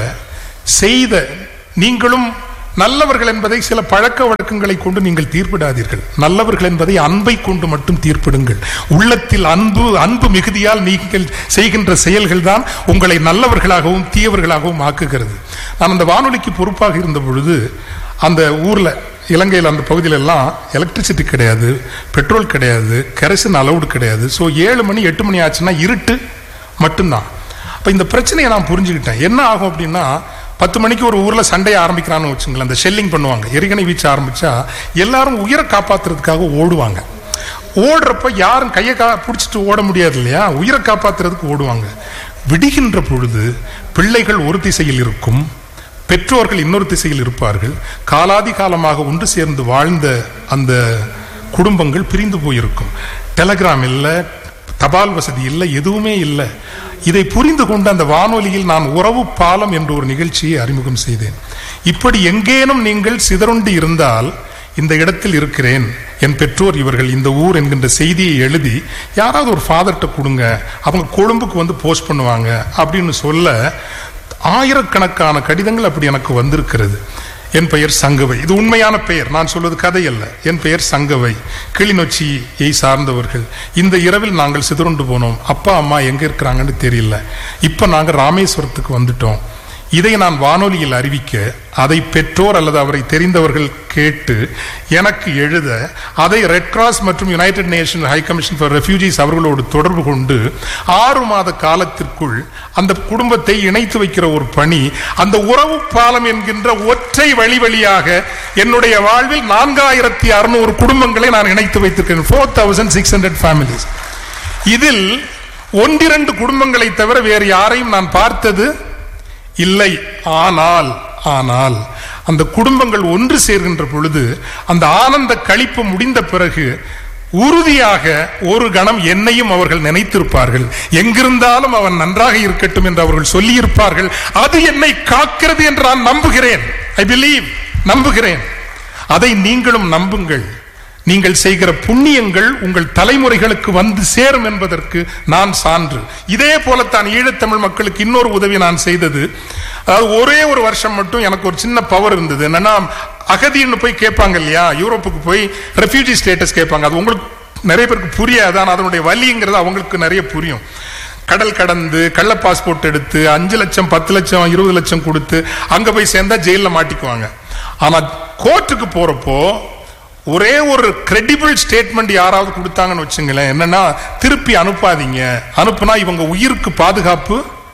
செய்த நீங்களும் நல்லவர்கள் என்பதை சில பழக்க வழக்கங்களை கொண்டு நீங்கள் தீர்ப்பிடாதீர்கள் நல்லவர்கள் என்பதை அன்பை கொண்டு மட்டும் தீர்ப்பிடுங்கள் உள்ளத்தில் அன்பு அன்பு மிகுதியால் நீங்கள் செய்கின்ற செயல்கள் தான் உங்களை நல்லவர்களாகவும் தீயவர்களாகவும் ஆக்குகிறது நான் அந்த வானொலிக்கு பொறுப்பாக இருந்த பொழுது அந்த ஊர்ல இலங்கையில் அந்த பகுதியில எல்லாம் எலக்ட்ரிசிட்டி கிடையாது பெட்ரோல் கிடையாது கெரசின் அலவுடு கிடையாது ஸோ ஏழு மணி எட்டு மணி ஆச்சுன்னா இருட்டு மட்டும்தான் அப்ப இந்த பிரச்சனையை நான் புரிஞ்சுக்கிட்டேன் என்ன ஆகும் அப்படின்னா பத்து மணிக்கு ஒரு ஊர்ல சண்டையை ஆரம்பிக்கிறான்னு வச்சுங்களேன் அந்த ஷெல்லிங் பண்ணுவாங்க எரிகணை வீச்சு ஆரம்பிச்சா எல்லாரும் உயிரை காப்பாத்துறதுக்காக ஓடுவாங்க ஓடுறப்ப யாரும் கையை கா பிடிச்சிட்டு ஓட முடியாது இல்லையா உயிரை காப்பாத்துறதுக்கு ஓடுவாங்க விடுகின்ற பொழுது பிள்ளைகள் ஒரு திசையில் இருக்கும் பெற்றோர்கள் இன்னொரு திசையில் இருப்பார்கள் காலாதி காலமாக ஒன்று சேர்ந்து வாழ்ந்த அந்த குடும்பங்கள் பிரிந்து போயிருக்கும் டெலகிராம் இல்லை தபால் வசதி இல்லை எதுவுமே இல்லை இதை புரிந்து கொண்டு அந்த வானொலியில் நான் உறவு பாலம் என்ற ஒரு நிகழ்ச்சியை அறிமுகம் செய்தேன் இப்படி எங்கேனும் நீங்கள் சிதறுண்டு இருந்தால் இந்த இடத்தில் இருக்கிறேன் என் பெற்றோர் இவர்கள் இந்த ஊர் என்கின்ற செய்தியை எழுதி யாராவது ஒரு ஃபாதர்கிட்ட கொடுங்க அவங்க கொழும்புக்கு வந்து போஸ்ட் பண்ணுவாங்க அப்படின்னு சொல்ல ஆயிரக்கணக்கான கடிதங்கள் அப்படி எனக்கு வந்திருக்கிறது என் பெயர் சங்கவை இது உண்மையான பெயர் நான் சொல்வது கதை அல்ல என் பெயர் சங்கவை கிளிநொச்சியை சார்ந்தவர்கள் இந்த இரவில் நாங்கள் சிதறுண்டு போனோம் அப்பா அம்மா எங்க இருக்கிறாங்கன்னு தெரியல இப்ப நாங்க ராமேஸ்வரத்துக்கு வந்துட்டோம் இதை நான் வானொலியில் அறிவிக்க அதை பெற்றோர் அல்லது அவரை தெரிந்தவர்கள் கேட்டு எனக்கு எழுத அதை ரெட் கிராஸ் மற்றும் United Nation High Commission for Refugees அவர்களோடு தொடர்பு கொண்டு ஆறு மாத காலத்திற்குள் அந்த குடும்பத்தை இணைத்து வைக்கிற ஒரு பணி அந்த உறவு பாலம் என்கின்ற ஒற்றை வழி வழியாக என்னுடைய வாழ்வில் நான்காயிரத்தி அறுநூறு குடும்பங்களை நான் இணைத்து வைத்திருக்கிறேன் four thousand six hundred families இதில் ஒன்றிரண்டு குடும்பங்களை தவிர வேறு யாரையும் நான் பார்த்தது இல்லை ஆனால் ஆனால் அந்த குடும்பங்கள் ஒன்று சேர்கின்ற பொழுது அந்த ஆனந்த கழிப்பு முடிந்த பிறகு உறுதியாக ஒரு கணம் என்னையும் அவர்கள் நினைத்திருப்பார்கள் எங்கிருந்தாலும் அவன் நன்றாக இருக்கட்டும் என்று அவர்கள் சொல்லியிருப்பார்கள் அது என்னை காக்கிறது என்று நான் நம்புகிறேன் ஐ பிலீவ் நம்புகிறேன் அதை நீங்களும் நம்புங்கள் நீங்கள் செய்கிற புண்ணியங்கள் உங்கள் தலைமுறைகளுக்கு வந்து சேரும் என்பதற்கு நான் சான்று இதே போலத்தான் ஈழத்தமிழ் மக்களுக்கு இன்னொரு உதவி நான் செய்தது அதாவது ஒரே ஒரு வருஷம் மட்டும் எனக்கு ஒரு சின்ன பவர் இருந்தது என்னன்னா அகதின்னு போய் கேட்பாங்க இல்லையா யூரோப்புக்கு போய் ரெஃப்யூஜி ஸ்டேட்டஸ் கேட்பாங்க அது உங்களுக்கு நிறைய பேருக்கு புரியாது ஆனால் அதனுடைய வலிங்கிறது அவங்களுக்கு நிறைய புரியும் கடல் கடந்து கள்ள பாஸ்போர்ட் எடுத்து அஞ்சு லட்சம் பத்து லட்சம் இருபது லட்சம் கொடுத்து அங்க போய் சேர்ந்தா ஜெயில மாட்டிக்குவாங்க ஆனா கோர்ட்டுக்கு போறப்போ ஒரே ஒரு கிரெடிபிள் ஸ்டேட்மெண்ட் யாராவது கொடுத்தாங்கன்னு வச்சுங்களேன் என்னன்னா திருப்பி அனுப்பாதீங்க அனுப்புனா இவங்க உயிருக்கு பாதுகாப்பு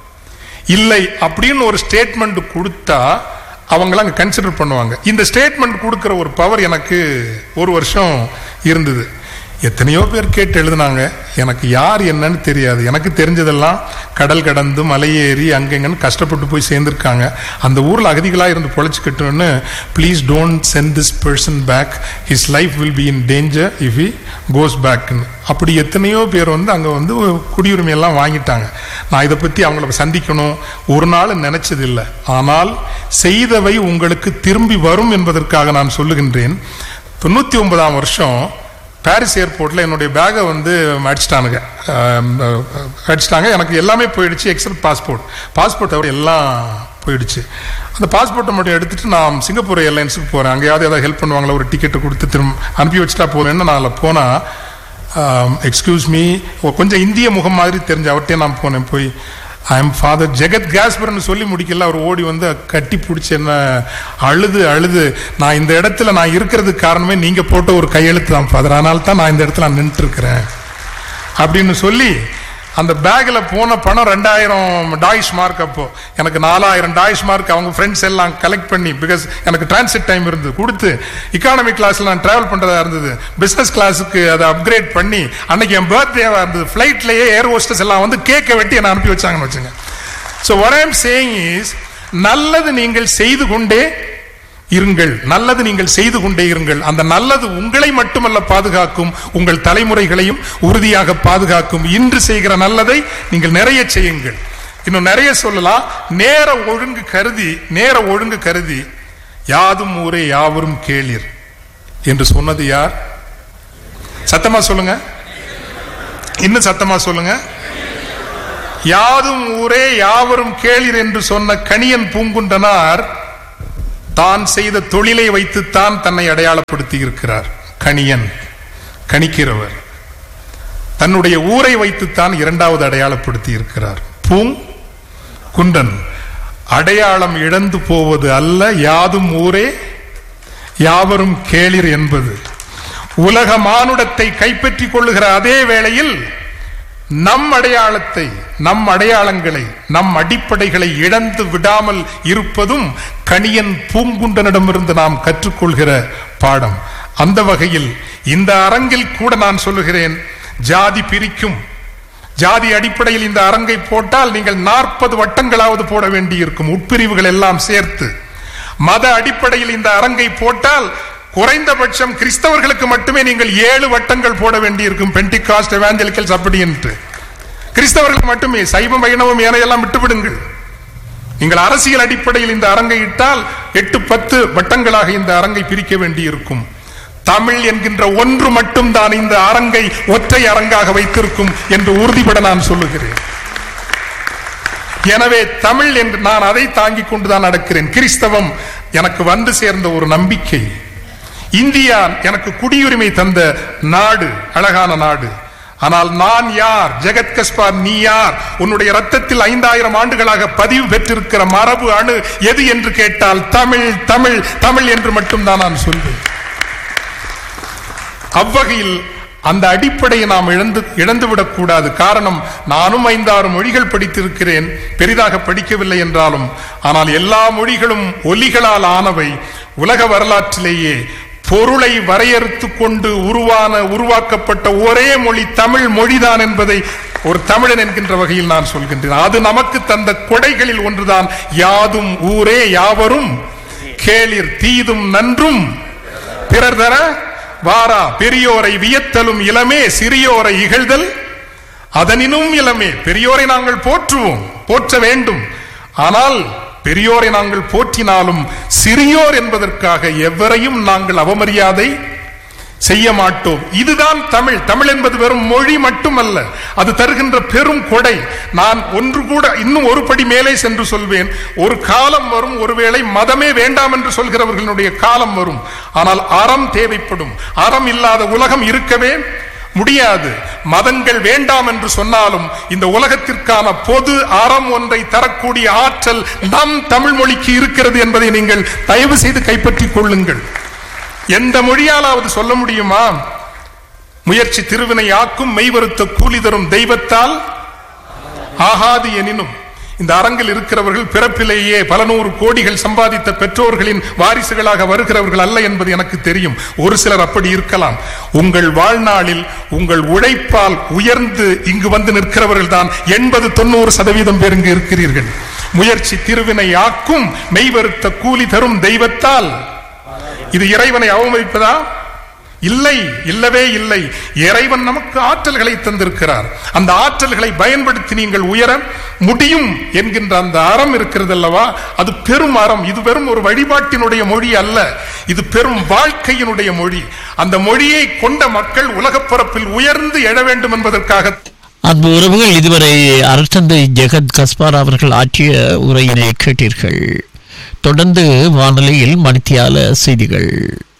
இல்லை அப்படின்னு ஒரு ஸ்டேட்மெண்ட் கொடுத்தா அவங்களாம் அங்க கன்சிடர் பண்ணுவாங்க இந்த ஸ்டேட்மெண்ட் கொடுக்கிற ஒரு பவர் எனக்கு ஒரு வருஷம் இருந்தது எத்தனையோ பேர் கேட்டு எழுதுனாங்க எனக்கு யார் என்னன்னு தெரியாது எனக்கு தெரிஞ்சதெல்லாம் கடல் கடந்து மலையேறி அங்கங்கன்னு கஷ்டப்பட்டு போய் சேர்ந்திருக்காங்க அந்த ஊர்ல அகதிகளா இருந்து பொழைச்சிக்கட்டும்னு please don't send this person back his life will be in danger if he goes பேக்னு அப்படி எத்தனையோ பேர் வந்து அங்க வந்து குடியுரிமை எல்லாம் வாங்கிட்டாங்க நான் இதை பத்தி அவங்கள சந்திக்கணும் ஒரு நாள் நினைச்சதில்லை ஆனால் செய்தவை உங்களுக்கு திரும்பி வரும் என்பதற்காக நான் சொல்லுகின்றேன் தொண்ணூத்தி ஒன்பதாம் வருஷம் பாரிஸ் ஏர்போர்ட்ல என்னுடைய பேக்கை வந்து அடிச்சிட்டானுங்க ஆம், அஹ், அடிச்சிட்டாங்க எனக்கு எல்லாமே போயிடுச்சு எக்ஸப்ட் பாஸ்போர்ட் பாஸ்போர்ட் தவிர எல்லாம் போயிடுச்சு அந்த பாஸ்போர்ட்டை மட்டும் எடுத்துட்டு நான் சிங்கப்பூர் ஏர்லைன்ஸுக்கு போறேன் அங்கேயாவது ஏதாவது ஹெல்ப் பண்ணுவாங்களா ஒரு டிக்கெட்டை கொடுத்து திரும்ப அனுப்பி வச்சுட்டா போறேன்னு நான் அதில் போனா எக்ஸ்கியூஸ் மீ கொஞ்சம் இந்திய முகம் மாதிரி தெரிஞ்ச அவர்கிட்டே நான் போனேன் போய் ஐ எம் ஃபாதர் ஜெகத் காஸ்பர்னு சொல்லி முடிக்கல அவர் ஓடி வந்து கட்டி பிடிச்சி என்ன அழுது அழுது நான் இந்த இடத்துல நான் இருக்கிறதுக்கு காரணமே நீங்க போட்ட ஒரு கையெழுத்து தான் ஃபாதர் அதனால தான் நான் இந்த இடத்துல நான் நின்றுட்டு இருக்கிறேன் அப்படின்னு சொல்லி அந்த பேக்ல போன பணம் ரெண்டாயிரம் டாய்ஸ் மார்க் அப்போ எனக்கு நாலாயிரம் டாய்ஸ் மார்க் அவங்க ஃப்ரெண்ட்ஸ் எல்லாம் கலெக்ட் பண்ணி பிகாஸ் எனக்கு டிரான்சிட் டைம் இருந்தது கொடுத்து இக்கானமி கிளாஸ்ல நான் டிராவல் பண்றதா இருந்தது பிசினஸ் கிளாஸுக்கு அதை அப்கிரேட் பண்ணி அன்னைக்கு என் பர்த்டேவா இருந்தது ஃபிளைட்லயே ஏர் ஹோஸ்டர்ஸ் எல்லாம் வந்து கேக்கை வெட்டி என்ன அனுப்பி வச்சாங்கன்னு வச்சுங்க so what I'm saying is நல்லது நீங்கள் செய்து கொண்டே இருங்கள் நல்லது நீங்கள் செய்து கொண்டே இருங்கள் அந்த நல்லது உங்களை மட்டுமல்ல பாதுகாக்கும் உங்கள் தலைமுறைகளையும் உறுதியாக பாதுகாக்கும் இன்று செய்கிற நல்லதை நீங்கள் நிறைய செய்யுங்கள் இன்னும் நிறைய சொல்லலாம் நேர ஒழுங்கு கருதி நேர ஒழுங்கு கருதி யாதும் ஊரே யாவரும் கேளீர் என்று சொன்னது யார் சத்தமா சொல்லுங்க இன்னும் சத்தமா சொல்லுங்க யாதும் ஊரே யாவரும் கேளீர் என்று சொன்ன கணியன் பூங்குண்டனார் தான் செய்த தொழிலை வைத்துத்தான் தன்னை அடையாளப்படுத்தி இருக்கிறார் கணியன் கணிக்கிறவர் தன்னுடைய ஊரை வைத்துத்தான் இரண்டாவது அடையாளப்படுத்தி இருக்கிறார் பூங் குண்டன் அடையாளம் இழந்து போவது அல்ல யாதும் ஊரே யாவரும் கேளிர் என்பது உலக மானுடத்தை கைப்பற்றிக் கொள்ளுகிற அதே வேளையில் நம் அடையாளத்தை நம் அடையாளங்களை நம் அடிப்படைகளை இழந்து விடாமல் இருப்பதும் கணியன் பூங்குண்டனிடமிருந்து நாம் கற்றுக்கொள்கிற பாடம் அந்த வகையில் இந்த அரங்கில் கூட நான் சொல்லுகிறேன் ஜாதி பிரிக்கும் ஜாதி அடிப்படையில் இந்த அரங்கை போட்டால் நீங்கள் நாற்பது வட்டங்களாவது போட வேண்டியிருக்கும் உட்பிரிவுகள் எல்லாம் சேர்த்து மத அடிப்படையில் இந்த அரங்கை போட்டால் குறைந்தபட்சம் கிறிஸ்தவர்களுக்கு மட்டுமே நீங்கள் ஏழு வட்டங்கள் போட வேண்டியிருக்கும் பென்டிகாஸ்ட் எவாஞ்சலிக்கல்ஸ் அப்படி என்று கிறிஸ்தவர்களுக்கு மட்டுமே சைவம் வைணவம் ஏனையெல்லாம் விட்டுவிடுங்கள் நீங்கள் அரசியல் அடிப்படையில் இந்த அரங்கை இட்டால் எட்டு பத்து வட்டங்களாக இந்த அரங்கை பிரிக்க வேண்டியிருக்கும் தமிழ் என்கின்ற ஒன்று மட்டும்தான் இந்த அரங்கை ஒற்றை அரங்காக வைத்திருக்கும் என்று உறுதிபட நான் சொல்லுகிறேன் எனவே தமிழ் என்று நான் அதை தாங்கிக் கொண்டுதான் நடக்கிறேன் கிறிஸ்தவம் எனக்கு வந்து சேர்ந்த ஒரு நம்பிக்கை இந்தியா எனக்கு குடியுரிமை தந்த நாடு அழகான நாடு ஆனால் நான் யார் ஜெகத் கஸ்பார் நீ யார் உன்னுடைய ரத்தத்தில் ஐந்தாயிரம் ஆண்டுகளாக பதிவு பெற்றிருக்கிற மரபு அணு எது என்று கேட்டால் தமிழ் தமிழ் தமிழ் என்று மட்டும்தான் நான் சொல்வேன் அவ்வகையில் அந்த அடிப்படையை நாம் இழந்து இழந்துவிடக் கூடாது காரணம் நானும் ஐந்தாறு மொழிகள் படித்திருக்கிறேன் பெரிதாக படிக்கவில்லை என்றாலும் ஆனால் எல்லா மொழிகளும் ஒலிகளால் ஆனவை உலக வரலாற்றிலேயே பொருளை வரையறுத்து கொண்டு உருவான உருவாக்கப்பட்ட ஒரே மொழி தமிழ் மொழிதான் என்பதை ஒரு தமிழன் என்கின்ற வகையில் நான் சொல்கின்றேன் அது நமக்கு தந்த கொடைகளில் ஒன்றுதான் யாதும் ஊரே யாவரும் கேளிர் தீதும் நன்றும் பிறர் தர வாரா பெரியோரை வியத்தலும் இளமே சிறியோரை இகழ்தல் அதனினும் இளமே பெரியோரை நாங்கள் போற்றுவோம் போற்ற வேண்டும் ஆனால் பெரியோரை நாங்கள் போற்றினாலும் சிறியோர் என்பதற்காக எவரையும் நாங்கள் அவமரியாதை செய்ய மாட்டோம் இதுதான் தமிழ் தமிழ் என்பது வெறும் மொழி மட்டுமல்ல அது தருகின்ற பெரும் கொடை நான் ஒன்று கூட இன்னும் ஒரு படி மேலே சென்று சொல்வேன் ஒரு காலம் வரும் ஒருவேளை மதமே வேண்டாம் என்று சொல்கிறவர்களுடைய காலம் வரும் ஆனால் அறம் தேவைப்படும் அறம் இல்லாத உலகம் இருக்கவே முடியாது மதங்கள் வேண்டாம் என்று சொன்னாலும் இந்த உலகத்திற்கான பொது அறம் ஒன்றை தரக்கூடிய ஆற்றல் நம் தமிழ் மொழிக்கு இருக்கிறது என்பதை நீங்கள் தயவு செய்து கைப்பற்றிக் கொள்ளுங்கள் எந்த மொழியாலாவது சொல்ல முடியுமா முயற்சி திருவினை ஆக்கும் மெய்வருத்த கூலி தரும் தெய்வத்தால் ஆகாது எனினும் இந்த அரங்கில் இருக்கிறவர்கள் பிறப்பிலேயே பல நூறு கோடிகள் சம்பாதித்த பெற்றோர்களின் வாரிசுகளாக வருகிறவர்கள் அல்ல என்பது எனக்கு தெரியும் ஒரு சிலர் அப்படி இருக்கலாம் உங்கள் வாழ்நாளில் உங்கள் உழைப்பால் உயர்ந்து இங்கு வந்து நிற்கிறவர்கள் தான் எண்பது தொண்ணூறு சதவீதம் பேர் இங்கு இருக்கிறீர்கள் முயற்சி திருவினை ஆக்கும் மெய்வருத்த கூலி தரும் தெய்வத்தால் இது இறைவனை அவமதிப்பதா இல்லை இல்லவே இல்லை இறைவன் நமக்கு ஆற்றல்களை தந்திருக்கிறார் அந்த ஆற்றல்களை பயன்படுத்தி நீங்கள் உயர முடியும் என்கின்ற அந்த அறம் இருக்கிறது அல்லவா அது பெரும் அறம் இது வெறும் ஒரு வழிபாட்டினுடைய மொழி அல்ல இது பெரும் வாழ்க்கையினுடைய மொழி அந்த மொழியை கொண்ட மக்கள் உலகப் பரப்பில் உயர்ந்து எழ வேண்டும் என்பதற்காக அன்பு உறவுகள் இதுவரை அரசந்தை ஜெகத் கஸ்பார் அவர்கள் ஆற்றிய உரையினை கேட்டீர்கள் தொடர்ந்து வானொலியில் மணித்தியால செய்திகள்